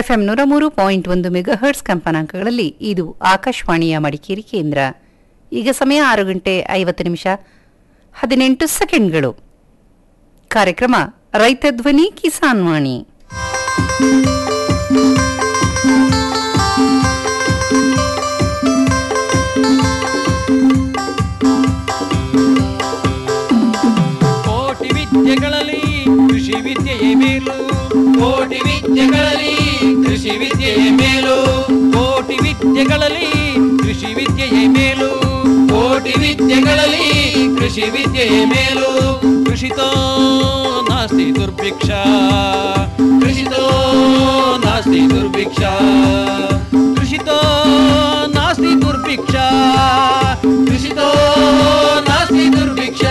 FM ನೂರ ಮೂರು point ಒಂದು ಮೆಗಾಹರ್ಟ್ಸ್ ಕಂಪನಾಂಕಗಳಲ್ಲಿ ಇದು ಆಕಾಶವಾಣಿಯ ಮಡಿಕೇರಿ ಕೇಂದ್ರ ಈಗ ಸಮಯ ಆರು ಗಂಟೆ ಐವತ್ತು ನಿಮಿಷ ಹದಿನೆಂಟು ಸೆಕೆಂಡ್ಗಳು ಕಾರ್ಯಕ್ರಮ ರೈತ ಧ್ವನಿ ಕಿಸಾನ್ ವಾಣಿ ಕೋಟಿ ವಿದ್ಯೆಗಳಲ್ಲಿ ಕೃಷಿ ವಿದ್ಯೆಯೇ ಮೇಲು ಕೋಟಿ ವಿದ್ಯೆಗಳಲ್ಲಿ ಕೃಷಿ ವಿದ್ಯೆಯೇ ಮೇಲು ಕೋಟಿ ವಿದ್ಯೆಗಳಲ್ಲಿ ಕೃಷಿ ವಿದ್ಯೆಯೇ ಮೇಲು ಕೋಟಿ ವಿದ್ಯೆಗಳಲ್ಲಿ ಕೃಷಿ ವಿದ್ಯೆಯೇ ಮೇಲು ಕೃಷಿತೋ ನಾಸ್ತಿ ದುರ್ಭಿಕ್ಷ ಕೃಷಿತೋ ನಾಸ್ತಿ ದುರ್ಭಿಕ್ಷ ಕೃಷಿತೋ ನಾಸ್ತಿ ದುರ್ಭಿಕ್ಷ ಕೃಷಿತೋ ನಾಸ್ತಿ ದುರ್ಭಿಕ್ಷ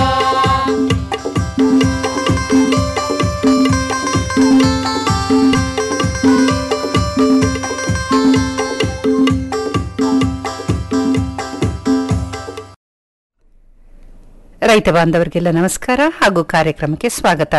ರೈತ ಬಾಂಧವರಿಗೆಲ್ಲ ನಮಸ್ಕಾರ ಹಾಗೂ ಕಾರ್ಯಕ್ರಮಕ್ಕೆ ಸ್ವಾಗತ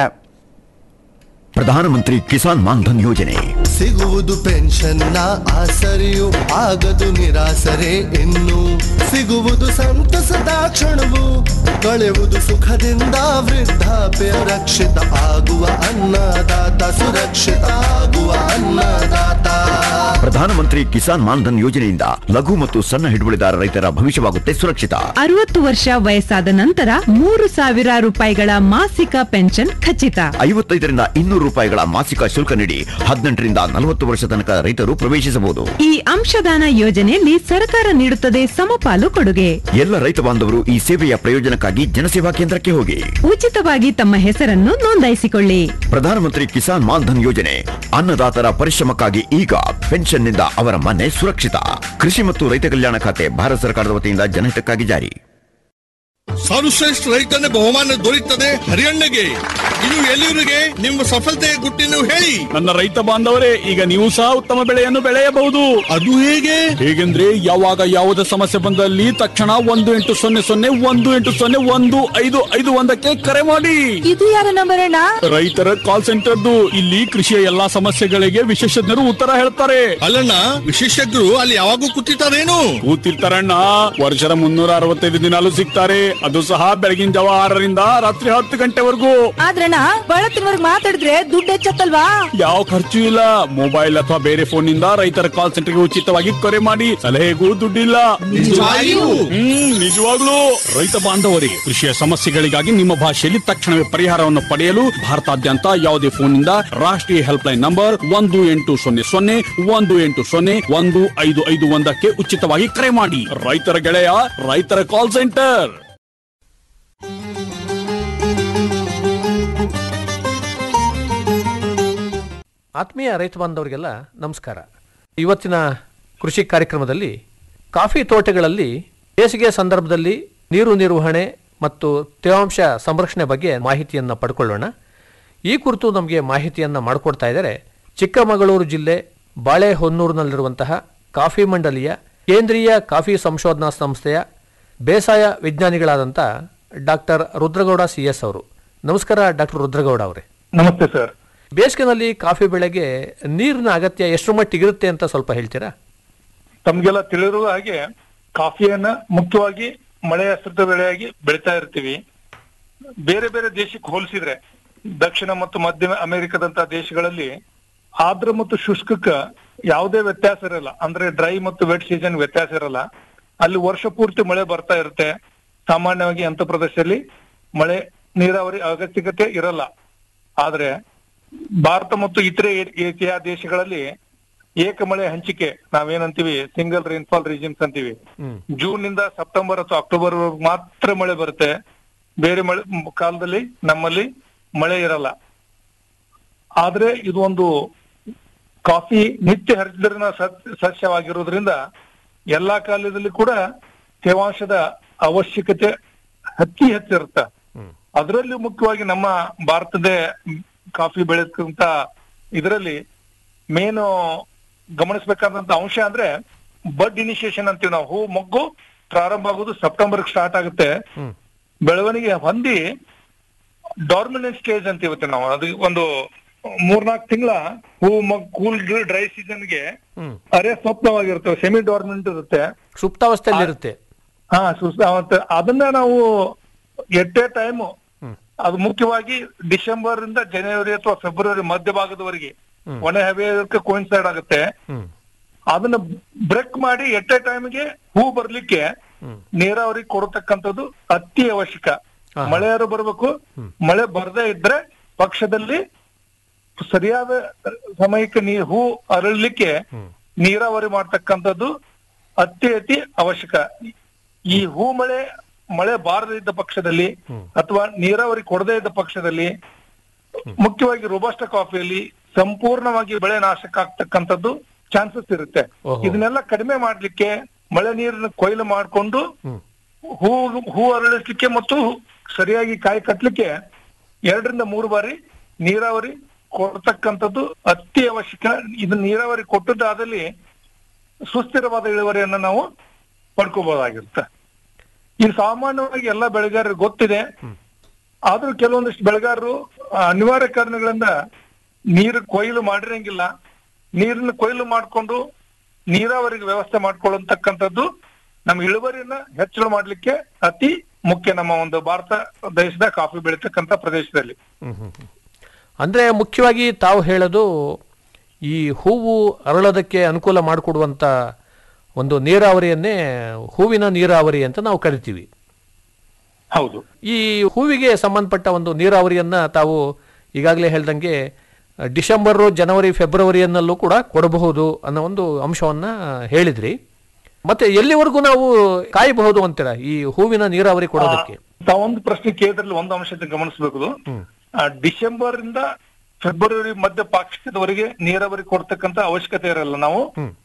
ಪ್ರಧಾನಮಂತ್ರಿ ಕಿಸಾನ್ ಮಾನ್ಧನ್ ಯೋಜನೆ ಸಿಗುವುದು ಪೆನ್ಷನ್ನ ಆಸರೆಯು ಆಗದು ನಿರಾಸರೆ ಇನ್ನು ಸಿಗುವುದು ಸಂತಸದ ಕ್ಷಣವು ಕಳೆಯುವುದು ಸುಖದಿಂದ ವೃದ್ಧಾಪ್ಯ ರಕ್ಷಿತ ಆಗುವ ಅನ್ನದಾತ ಸುರಕ್ಷಿತ ಆಗುವ ಅನ್ನದಾತ ಪ್ರಧಾನಮಂತ್ರಿ ಕಿಸಾನ್ ಮಾನ್ಧನ್ ಯೋಜನೆಯಿಂದ ಲಘು ಮತ್ತು ಸಣ್ಣ ಹಿಡುವಳಿದಾರ ರೈತರ ಭವಿಷ್ಯವಾಗುತ್ತೆ ಸುರಕ್ಷಿತ ಅರವತ್ತು ವರ್ಷ ವಯಸ್ಸಾದ ನಂತರ ಮೂರು ಸಾವಿರ ರೂಪಾಯಿಗಳ ಮಾಸಿಕ ಪೆನ್ಷನ್ ಖಚಿತ ಐವತ್ತೈದರಿಂದ ಇನ್ನೂರು ರೂಪಾಯಿಗಳ ಮಾಸಿಕ ಶುಲ್ಕ ನೀಡಿ ಹದಿನೆಂಟರಿಂದ ನಲವತ್ತು ವರ್ಷ ತನಕ ರೈತರು ಪ್ರವೇಶಿಸಬಹುದು ಈ ಅಂಶದಾನ ಯೋಜನೆಯಲ್ಲಿ ಸರ್ಕಾರ ನೀಡುತ್ತದೆ ಸಮಪಾಲು ಕೊಡುಗೆ ಎಲ್ಲ ರೈತ ಬಾಂಧವರು ಈ ಸೇವೆಯ ಪ್ರಯೋಜನಕ್ಕಾಗಿ ಜನಸೇವಾ ಕೇಂದ್ರಕ್ಕೆ ಹೋಗಿ ಉಚಿತವಾಗಿ ತಮ್ಮ ಹೆಸರನ್ನು ನೋಂದಾಯಿಸಿಕೊಳ್ಳಿ ಪ್ರಧಾನಮಂತ್ರಿ ಕಿಸಾನ್ ಮಾನ್ಧನ್ ಯೋಜನೆ ಅನ್ನದಾತರ ಪರಿಶ್ರಮಕ್ಕಾಗಿ ಈಗ ಪೆನ್ಷನ್ನಿಂದ ಅವರ ಮನೆ ಸುರಕ್ಷಿತ ಕೃಷಿ ಮತ್ತು ರೈತ ಕಲ್ಯಾಣ ಖಾತೆ ಭಾರತ ಸರ್ಕಾರದ ವತಿಯಿಂದ ಜನಹಿತಕ್ಕಾಗಿ ಜಾರಿ ಸರ್ವಶ್ರೇಷ್ಠ ರೈತನ ಬಹುಮಾನ ದೊರೆಯುತ್ತದೆ ಹರಿಯಣ್ಣಗೆ ಇದು ಎಲ್ಲಿವರಿಗೆ ನಿಮ್ಮ ಸಫಲತೆಯ ಗುಟ್ಟಿನ ಹೇಳಿ ನನ್ನ ರೈತ ಬಾಂಧವರೇ ಈಗ ನೀವು ಸಹ ಉತ್ತಮ ಬೆಳೆಯನ್ನು ಬೆಳೆಯಬಹುದು ಅದು ಹೇಗೆ ಹೇಗೆಂದ್ರೆ ಯಾವಾಗ ಯಾವುದೇ ಸಮಸ್ಯೆ ಬಂದಲ್ಲಿ ತಕ್ಷಣ ಒಂದು ಎಂಟು ಸೊನ್ನೆ ಸೊನ್ನೆ ಒಂದು ಎಂಟು ಸೊನ್ನೆ ಒಂದು ಐದು ಐದು ಒಂದಕ್ಕೆ ಕರೆ ಮಾಡಿ ಇದು ಯಾರ ನಂಬರ್ ಅಣ್ಣ ರೈತರ ಕಾಲ್ ಸೆಂಟರ್ದು ಇಲ್ಲಿ ಕೃಷಿಯ ಎಲ್ಲಾ ಸಮಸ್ಯೆಗಳಿಗೆ ವಿಶೇಷಜ್ಞರು ಉತ್ತರ ಹೇಳ್ತಾರೆ ಅಲ್ಲಣ್ಣ ವಿಶೇಷಜ್ಞರು ಅಲ್ಲಿ ಯಾವಾಗೂ ಕೂತಿರ್ತಾರೇನು ಕೂತಿರ್ತಾರಣ್ಣ ವರ್ಷದ ಮುನ್ನೂರ ಅರವತ್ತೈದು ದಿನಾಲು ಸಿಗ್ತಾರೆ ಅದು ಸಹ ಬೆಳಗಿನ ಜಾವ ಆರರಿಂದ ರಾತ್ರಿ ಹತ್ತು ಗಂಟೆವರೆಗೂ ಆದ್ರಣ್ಣ ಬಳತ್ತಿನವರ್ಗ್ ಮಾತಾಡಿದ್ರೆ ದುಡ್ಡು ಹೆಚ್ಚತ್ತಲ್ವಾ ಯಾವ ಖರ್ಚು ಇಲ್ಲ ಮೊಬೈಲ್ ಅಥವಾ ಬೇರೆ ಫೋನ್ ನಿಂದ ರೈತರ ಕಾಲ್ ಸೆಂಟರ್ಗೆ ಉಚಿತವಾಗಿ ಕರೆ ಮಾಡಿ ಸಲಹೆಗೂ ದುಡ್ಡಿಲ್ಲ ನಿಜವಾಗಿಯೂ? ಹ್ಮ್ ನಿಜವಾಗ್ಲೂ ರೈತ ಬಾಂಧವರಿಗೆ ಕೃಷಿಯ ಸಮಸ್ಯೆಗಳಿಗಾಗಿ ನಿಮ್ಮ ಭಾಷೆಯಲ್ಲಿ ತಕ್ಷಣವೇ ಪರಿಹಾರವನ್ನು ಪಡೆಯಲು ಭಾರತಾದ್ಯಂತ ಯಾವುದೇ ಫೋನ್ ನಿಂದ ರಾಷ್ಟ್ರೀಯ ಹೆಲ್ಪ್ ಲೈನ್ ನಂಬರ್ ಒಂದು ಎಂಟು ಸೊನ್ನೆ ಸೊನ್ನೆ ಒಂದು ಎಂಟು ಸೊನ್ನೆ ಒಂದು ಐದು ಐದು ಒಂದಕ್ಕೆ ಉಚಿತವಾಗಿ ಕರೆ ಮಾಡಿ ರೈತರ ಗೆಳೆಯ ರೈತರ ಕಾಲ್ ಸೆಂಟರ್ ಆತ್ಮೀಯ ರೈತ ಬಾಂಧವರಿಗೆಲ್ಲ ನಮಸ್ಕಾರ ಇವತ್ತಿನ ಕೃಷಿ ಕಾರ್ಯಕ್ರಮದಲ್ಲಿ ಕಾಫಿ ತೋಟಗಳಲ್ಲಿ ಬೇಸಿಗೆ ಸಂದರ್ಭದಲ್ಲಿ ನೀರು ನಿರ್ವಹಣೆ ಮತ್ತು ತೇವಾಂಶ ಸಂರಕ್ಷಣೆ ಬಗ್ಗೆ ಮಾಹಿತಿಯನ್ನು ಪಡ್ಕೊಳ್ಳೋಣ ಈ ಕುರಿತು ನಮಗೆ ಮಾಹಿತಿಯನ್ನು ಮಾಡಿಕೊಡ್ತಾ ಇದ್ದಾರೆ ಚಿಕ್ಕಮಗಳೂರು ಜಿಲ್ಲೆ ಬಾಳೆಹೊನ್ನೂರಿನಲ್ಲಿರುವಂತಹ ಕಾಫಿ ಮಂಡಲಿಯ ಕೇಂದ್ರೀಯ ಕಾಫಿ ಸಂಶೋಧನಾ ಸಂಸ್ಥೆಯ ಬೇಸಾಯ ವಿಜ್ಞಾನಿಗಳಾದಂಥ ಡಾಕ್ಟರ್ ರುದ್ರಗೌಡ ಸಿ ಎಸ್ ಅವರು ನಮಸ್ಕಾರ ಡಾಕ್ಟರ್ ರುದ್ರಗೌಡ ಅವರೇ ನಮಸ್ತೆ ಸರ್ ಬೇಸಿಗೆನಲ್ಲಿ ಕಾಫಿ ಬೆಳೆಗೆ ನೀರಿನ ಅಗತ್ಯ ಎಷ್ಟು ಮಟ್ಟಿಗಿರುತ್ತೆ ಅಂತ ಸ್ವಲ್ಪ ಹೇಳ್ತೀರಾ ತಮ್ಗೆಲ್ಲ ತಿಳಿದಿರುವ ಹಾಗೆ ಕಾಫಿಯನ್ನ ಮುಖ್ಯವಾಗಿ ಮಳೆ ಆಶ್ರಿತ ಬೆಳೆಯಾಗಿ ಬೆಳಿತಾ ಇರ್ತೀವಿ ಬೇರೆ ಬೇರೆ ದೇಶಕ್ಕೆ ಹೋಲಿಸಿದ್ರೆ ದಕ್ಷಿಣ ಮತ್ತು ಮಧ್ಯ ಅಮೆರಿಕದಂತ ದೇಶಗಳಲ್ಲಿ ಆರ್ದ್ರ ಮತ್ತು ಶುಷ್ಕಕ್ಕ ಯಾವುದೇ ವ್ಯತ್ಯಾಸ ಇರಲ್ಲ ಅಂದ್ರೆ ಡ್ರೈ ಮತ್ತು ವೆಟ್ ಸೀಸನ್ ವ್ಯತ್ಯಾಸ ಇರಲ್ಲ ಅಲ್ಲಿ ವರ್ಷ ಪೂರ್ತಿ ಮಳೆ ಬರ್ತಾ ಇರುತ್ತೆ ಸಾಮಾನ್ಯವಾಗಿ ಅಂತ ಪ್ರದೇಶದಲ್ಲಿ ಮಳೆ ನೀರಾವರಿ ಅಗತ್ಯಕತೆ ಇರಲ್ಲ ಆದ್ರೆ ಭಾರತ ಮತ್ತು ಇತರೆ ಏ- ಏಷ್ಯಾ ದೇಶಗಳಲ್ಲಿ ಏಕಮಳೆ ಹಂಚಿಕೆ ನಾವೇನಂತೀವಿ ಸಿಂಗಲ್ ರೈನ್ಫಾಲ್ ರೀಜನ್ಸ್ ಅಂತೀವಿ ಜೂನ್ ನಿಂದ ಸೆಪ್ಟೆಂಬರ್ ಅಥವಾ ಅಕ್ಟೋಬರ್ ವರೆಗೂ ಮಾತ್ರ ಮಳೆ ಬರುತ್ತೆ ಬೇರೆ ಮಳೆ ಮ್, ಕಾಲದಲ್ಲಿ ನಮ್ಮಲ್ಲಿ ಮಳೆ ಇರಲ್ಲ ಆದ್ರೆ ಇದು ಒಂದು ಕಾಫಿ ನಿತ್ಯ ಹರಿದ್ರಿನ ಸಸ್ಯ- ಸಸ್ಯವಾಗಿರೋದ್ರಿಂದ ಎಲ್ಲಾ ಕಾಲದಲ್ಲಿ ಕೂಡ ತೇವಾಂಶದ ಅವಶ್ಯಕತೆ ಅತಿ ಹೆಚ್ಚಿರುತ್ತೆ ಅದರಲ್ಲಿ ಮುಖ್ಯವಾಗಿ ನಮ್ಮ ಭಾರತದ ಕಾಫಿ ಬೆಳೆದಂತ ಇದರಲ್ಲಿ ಮೇನು ಗಮನಿಸಬೇಕಾದಂತ ಅಂಶ ಅಂದ್ರೆ ಬಡ್ ಇನಿಷಿಯೇಷನ್ ಅಂತೀವಿ ನಾವು ಹೂ ಮೊಗ್ಗು ಪ್ರಾರಂಭ ಆಗೋದು ಸೆಪ್ಟೆಂಬರ್ ಸ್ಟಾರ್ಟ್ ಆಗುತ್ತೆ ಬೆಳವಣಿಗೆ ಹೊಂದಿ ಡಾರ್ಮಿನೆಂಟ್ ಸ್ಟೇಜ್ ಅಂತ ಇವತ್ತು ನಾವು ಅದು ಒಂದು ಮೂರ್ನಾಲ್ಕು ತಿಂಗಳ ಹೂ ಕೂಲ್ ಡ್ರೈ ಸೀಸನ್ಗೆ ಹ್ಮ್ ಅರೆ ಸ್ವಪ್ನವಾಗಿರ್ತವೆ ಸೆಮಿ ಡಾರ್ಮೆಂಟ್ ಇರುತ್ತೆ ಸುಪ್ತಾವಸ್ಥೆಯಲ್ಲಿ ಇರುತ್ತೆ ಹಾ ಸುಸ್ತ ಅವತ್ತು ಅದನ್ನ ನಾವು ಎಟ್ ಎ ಟೈಮ್ ಅದು ಮುಖ್ಯವಾಗಿ ಡಿಸೆಂಬರ್ ಇಂದ ಜನವರಿ ಅಥವಾ ಫೆಬ್ರವರಿ ಮಧ್ಯಭಾಗದವರೆಗೆ ಒಣ ಹವೆಯಕ್ಕೆ ಕೋಯಿನ್ಸೈಡ್ ಆಗುತ್ತೆ ಹ್ಮ್ ಅದನ್ನ ಬ್ರೇಕ್ ಮಾಡಿ ಎಟ್ ಎ ಟೈಮ್ಗೆ ಹೂ ಬರ್ಲಿಕ್ಕೆ ನೀರಾವರಿ ಕೊಡತಕ್ಕಂಥದ್ದು ಅತಿ ಅವಶ್ಯಕ ಮಳೆಯಾರು ಬರ್ಬೇಕು ಮಳೆ ಬರದೇ ಇದ್ರೆ ಪಕ್ಷದಲ್ಲಿ ಸರಿಯಾದ ಸಮಯಕ್ಕೆ ನೀ ಹೂ ಅರಳಲಿಕ್ಕೆ ನೀರಾವರಿ ಮಾಡ್ತಕ್ಕಂಥದ್ದು ಅತಿ ಅತಿ ಅವಶ್ಯಕ ಈ ಹೂ ಮಳೆ ಮಳೆ ಬಾರದೇ ಇದ್ದ ಪಕ್ಷದಲ್ಲಿ ಅಥವಾ ನೀರಾವರಿ ಕೊಡದೇ ಇದ್ದ ಪಕ್ಷದಲ್ಲಿ ಮುಖ್ಯವಾಗಿ ರೋಬಸ್ಟ ಕಾಫಿಯಲ್ಲಿ ಸಂಪೂರ್ಣವಾಗಿ ಬೆಳೆ ನಾಶಕ ಆಗ್ತಕ್ಕಂಥದ್ದು ಚಾನ್ಸಸ್ ಇರುತ್ತೆ ಓಹೋ. ಇದನ್ನೆಲ್ಲ ಕಡಿಮೆ ಮಾಡ್ಲಿಕ್ಕೆ ಮಳೆ ನೀರನ್ನ ಕೊಯ್ಲು ಮಾಡ್ಕೊಂಡು ಹೂ ಹೂ ಅರಳಿಸ್ಲಿಕ್ಕೆ ಮತ್ತು ಸರಿಯಾಗಿ ಕಾಯಿ ಕಟ್ಲಿಕ್ಕೆ ಎರಡರಿಂದ ಮೂರು ಬಾರಿ ನೀರಾವರಿ ಕೊಡ್ತಕ್ಕಂಥದ್ದು ಅತಿ ಅವಶ್ಯಕ ಇದು ನೀರಾವರಿ ಕೊಟ್ಟದ್ದಾದಲ್ಲಿ ಸುಸ್ಥಿರವಾದ ಇಳುವರಿಯನ್ನ ನಾವು ಪಡ್ಕೋಬಹುದಾಗಿರುತ್ತೆ ಇದು ಸಾಮಾನ್ಯವಾಗಿ ಎಲ್ಲ ಬೆಳೆಗಾರರಿಗೆ ಗೊತ್ತಿದೆ ಆದ್ರೂ ಕೆಲವೊಂದಿಷ್ಟು ಬೆಳೆಗಾರರು ಆ, ಅನಿವಾರ್ಯ ಕಾರಣಗಳಿಂದ ನೀರು ಕೊಯ್ಲು ಮಾಡಿರಂಗಿಲ್ಲ ನೀರನ್ನ ಕೊಯ್ಲು ಮಾಡ್ಕೊಂಡು ನೀರಾವರಿಗೆ ವ್ಯವಸ್ಥೆ ಮಾಡ್ಕೊಳ್ಳತಕ್ಕಂಥದ್ದು ನಮ್ಮ ಇಳುವರಿಯನ್ನ ಹೆಚ್ಚಳ ಮಾಡ್ಲಿಕ್ಕೆ ಅತಿ ಮುಖ್ಯ ನಮ್ಮ ಒಂದು ಭಾರತ ದೇಶದ ಕಾಫಿ ಬೆಳೀತಕ್ಕಂಥ ಪ್ರದೇಶದಲ್ಲಿ ಅಂದ್ರೆ ಮುಖ್ಯವಾಗಿ ತಾವು ಹೇಳೋದು ಈ ಹೂವು ಅರಳೋದಕ್ಕೆ ಅನುಕೂಲ ಮಾಡಿಕೊಡುವಂತ ಒಂದು ನೀರಾವರಿಯನ್ನೇ ಹೂವಿನ ನೀರಾವರಿ ಅಂತ ನಾವು ಕರಿತೀವಿ ಹೌದು ಈ ಹೂವಿಗೆ ಸಂಬಂಧಪಟ್ಟ ಒಂದು ನೀರಾವರಿಯನ್ನ ತಾವು ಈಗಾಗಲೇ ಹೇಳ್ದಂಗೆ ಡಿಸೆಂಬರ್ ಜನವರಿ ಫೆಬ್ರವರಿಯನ್ನಲ್ಲೂ ಕೂಡ ಕೊಡಬಹುದು ಅನ್ನೋ ಒಂದು ಅಂಶವನ್ನ ಹೇಳಿದ್ರಿ ಮತ್ತೆ ಎಲ್ಲಿವರೆಗೂ ನಾವು ಕಾಯಬಹುದು ಅಂತೀರ ಈ ಹೂವಿನ ನೀರಾವರಿ ಕೊಡೋದಕ್ಕೆ ತಾವೊಂದು ಪ್ರಶ್ನೆ ಕೇಳಿದ್ರಲ್ಲಿ ಒಂದು ಅಂಶ ಗಮನಿಸಬೇಕು ಡಿಸೆಂಬರ್ ಇಂದ ಫೆಬ್ರವರಿ ಮಧ್ಯ ಪಾಕ್ಷಿಕದವರೆಗೆ ನೀರಾವರಿ ಕೊಡ್ತಕ್ಕಂತ ಅವಶ್ಯಕತೆ ಇರಲ್ಲ ನಾವು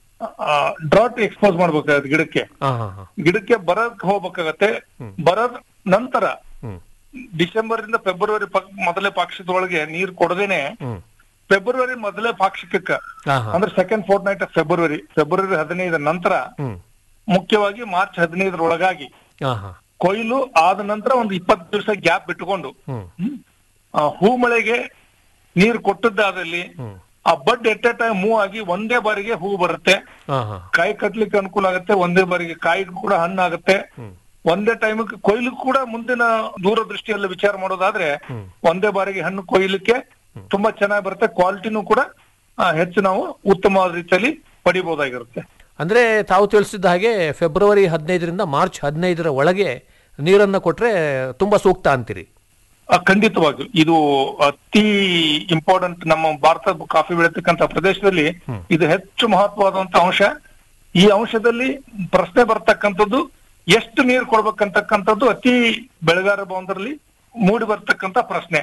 ಡ್ರಾಟ್ ಎಕ್ಸ್ಪೋಸ್ ಮಾಡ್ಬೇಕಾಗತ್ತೆ ಗಿಡಕ್ಕೆ ಹಾ ಹಾ ಹಾ ಗಿಡಕ್ಕೆ ಬರಕ್ ಹೋಗ್ಬೇಕಾಗತ್ತೆ ಬರೋದ್ ನಂತರ ಡಿಸೆಂಬರ್ ಇಂದ ಫೆಬ್ರವರಿ ಪಕ್- ಮೊದಲೇ ಪಾಕ್ಷಿಕದೊಳಗೆ ನೀರ್ ಕೊಡದೇನೆ ಫೆಬ್ರವರಿ ಮೊದಲೇ ಪಾಕ್ಷಿಕಕ್ಕ ಹಾ ಹಾ ಅಂದ್ರೆ second fortnight of February February ಹದಿನೈದರ ನಂತರ ಹ್ಮ್ ಮುಖ್ಯವಾಗಿ ಮಾರ್ಚ್ ಹದಿನೈದರ ಒಳಗಾಗಿ ಹಾ ಹಾ ಕೊಯ್ಲು ಆದ ನಂತರ ಒಂದು ಇಪ್ಪತ್ತು ದಿವಸ ಗ್ಯಾಪ್ ಬಿಟ್ಟುಕೊಂಡು ಹ್ಮ್ ಆ, ಹೂ ಮಳೆಗೆ ನೀರು ಕೊಟ್ಟದ್ದಾದಲ್ಲಿ ಆ ಬಡ್ ಎಟ್ ಎ ಟೈಮ್ ಮೂವ್ ಆಗಿ ಒಂದೇ ಬಾರಿಗೆ ಹೂ ಬರುತ್ತೆ ಹಾ ಹಾ ಕಾಯಿ ಕಟ್ಲಿಕ್ಕೆ ಅನುಕೂಲ ಆಗುತ್ತೆ ಒಂದೇ ಬಾರಿಗೆ ಕಾಯಿ ಕೂಡ ಹಣ್ಣಾಗುತ್ತೆ ಒಂದೇ ಟೈಮ್ ಕೊಯ್ಲು ಕೂಡ ಮುಂದಿನ ದೂರದೃಷ್ಟಿಯಲ್ಲಿ ವಿಚಾರ ಮಾಡೋದಾದ್ರೆ ಒಂದೇ ಬಾರಿಗೆ ಹಣ್ಣು ಕೊಯ್ಲಿಕ್ಕೆ ತುಂಬಾ ಚೆನ್ನಾಗಿ ಬರುತ್ತೆ ಕ್ವಾಲಿಟಿನೂ ಕೂಡ ಆ, ಹೆಚ್ಚು ನಾವು ಉತ್ತಮವಾದ ರೀತಿಯಲ್ಲಿ ಪಡಿಬಹುದಾಗಿರುತ್ತೆ ಅಂದ್ರೆ ತಾವು ತಿಳಿಸಿದ ಹಾಗೆ ಫೆಬ್ರವರಿ ಹದಿನೈದರಿಂದ ಮಾರ್ಚ್ ಹದಿನೈದರ ಒಳಗೆ ನೀರನ್ನ ಕೊಟ್ರೆ ತುಂಬಾ ಸೂಕ್ತ ಅಂತೀರಿ ಆ, ಖಂಡಿತವಾಗಿಯೂ ಇದು ಅತಿ ಇಂಪಾರ್ಟೆಂಟ್ ನಮ್ಮ ಭಾರತ ಕಾಫಿ ಬೆಳೀತಕ್ಕಂತ ಪ್ರದೇಶದಲ್ಲಿ ಇದು ಹೆಚ್ಚು ಮಹತ್ವವಾದಂತ ಅಂಶ ಈ ಅಂಶದಲ್ಲಿ ಪ್ರಶ್ನೆ ಬರ್ತಕ್ಕಂಥದ್ದು ಎಷ್ಟು ನೀರು ಕೊಡ್ಬೇಕಂತಕ್ಕಂಥದ್ದು ಅತಿ ಬೆಳೆಗಾರ ಬಾಂಧವರಲ್ಲಿ ಮೂಡಿ ಬರ್ತಕ್ಕಂತ ಪ್ರಶ್ನೆ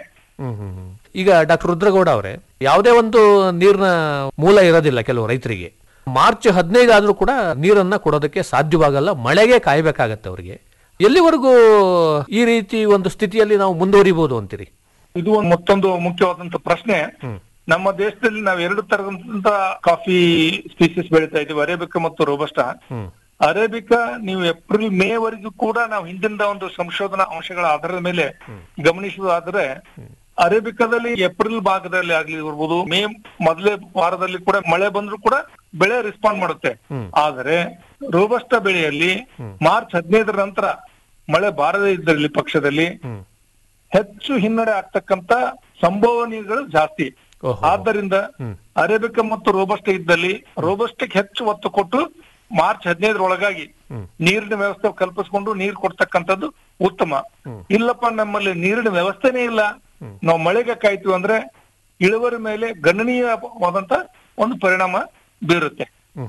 ಈಗ ಡಾಕ್ಟರ್ ರುದ್ರಗೌಡ ಅವರೇ ಯಾವುದೇ ಒಂದು ನೀರಿನ ಮೂಲ ಇರೋದಿಲ್ಲ ಕೆಲವು ರೈತರಿಗೆ ಮಾರ್ಚ್ ಹದಿನೈದು ಆದ್ರೂ ಕೂಡ ನೀರನ್ನ ಕೊಡೋದಕ್ಕೆ ಸಾಧ್ಯವಾಗಲ್ಲ ಮಳೆಗೆ ಕಾಯ್ಬೇಕಾಗತ್ತೆ ಅವರಿಗೆ ಎಲ್ಲಿವರೆಗೂ ಈ ರೀತಿ ಒಂದು ಸ್ಥಿತಿಯಲ್ಲಿ ನಾವು ಮುಂದುವರಿಬಹುದು ಅಂತೀರಿ ಇದು ಒಂದು ಮತ್ತೊಂದು ಮುಖ್ಯವಾದಂತ ಪ್ರಶ್ನೆ ನಮ್ಮ ದೇಶದಲ್ಲಿ ನಾವು ಎರಡು ತರದಂತ ಕಾಫಿ ಸ್ಪೀಸೀಸ್ ಬೆಳೀತಾ ಇದೀವಿ ಅರೇಬಿಕಾ ಮತ್ತು ರೋಬಸ್ಟಾ ಅರೇಬಿಕಾ ನೀವು ಏಪ್ರಿಲ್ ಮೇ ವರೆಗೂ ಕೂಡ ನಾವು ಹಿಂದಿನ ಒಂದು ಸಂಶೋಧನಾ ಅಂಶಗಳ ಆಧಾರದ ಮೇಲೆ ಗಮನಿಸುವುದಾದ್ರೆ ಅರೇಬಿಕಾದಲ್ಲಿ ಏಪ್ರಿಲ್ ಭಾಗದಲ್ಲಿ ಆಗ್ಲಿ ಇರ್ಬೋದು ಮೇ ಮೊದಲೇ ವಾರದಲ್ಲಿ ಕೂಡ ಮಳೆ ಬಂದ್ರು ಕೂಡ ಬೆಳೆ ರೆಸ್ಪಾಂಡ್ ಮಾಡುತ್ತೆ ಆದರೆ ರೋಬಸ್ಟ ಬೆಳೆಯಲ್ಲಿ ಮಾರ್ಚ್ ಹದಿನೈದರ ನಂತರ ಮಳೆ ಬಾರದೇ ಇದ್ದಲ್ಲಿ ಪಕ್ಷದಲ್ಲಿ ಹೆಚ್ಚು ಹಿನ್ನಡೆ ಆಗ್ತಕ್ಕಂತ ಸಂಭವನೀಯಗಳು ಜಾಸ್ತಿ ಓಹೋ. ಆದ್ದರಿಂದ ಅರೇಬಿಕ ಮತ್ತು ರೋಬಸ್ಟ ಇದ್ದಲ್ಲಿ ರೋಬಸ್ಟಕ್ಕೆ ಹೆಚ್ಚು ಒತ್ತು ಕೊಟ್ಟು ಮಾರ್ಚ್ ಹದಿನೈದರೊಳಗಾಗಿ ನೀರಿನ ವ್ಯವಸ್ಥೆ ಕಲ್ಪಿಸ್ಕೊಂಡು ನೀರು ಕೊಡ್ತಕ್ಕಂಥದ್ದು ಉತ್ತಮ ಇಲ್ಲಪ್ಪ ನಮ್ಮಲ್ಲಿ ನೀರಿನ ವ್ಯವಸ್ಥೆನೇ ಇಲ್ಲ ನಾವು ಮಳೆಗೆ ಕಾಯ್ತೀವಿ ಅಂದ್ರೆ ಇಳುವರಿ ಮೇಲೆ ಗಣನೀಯವಾದಂತ ಒಂದು ಪರಿಣಾಮ ಬೀರುತ್ತೆ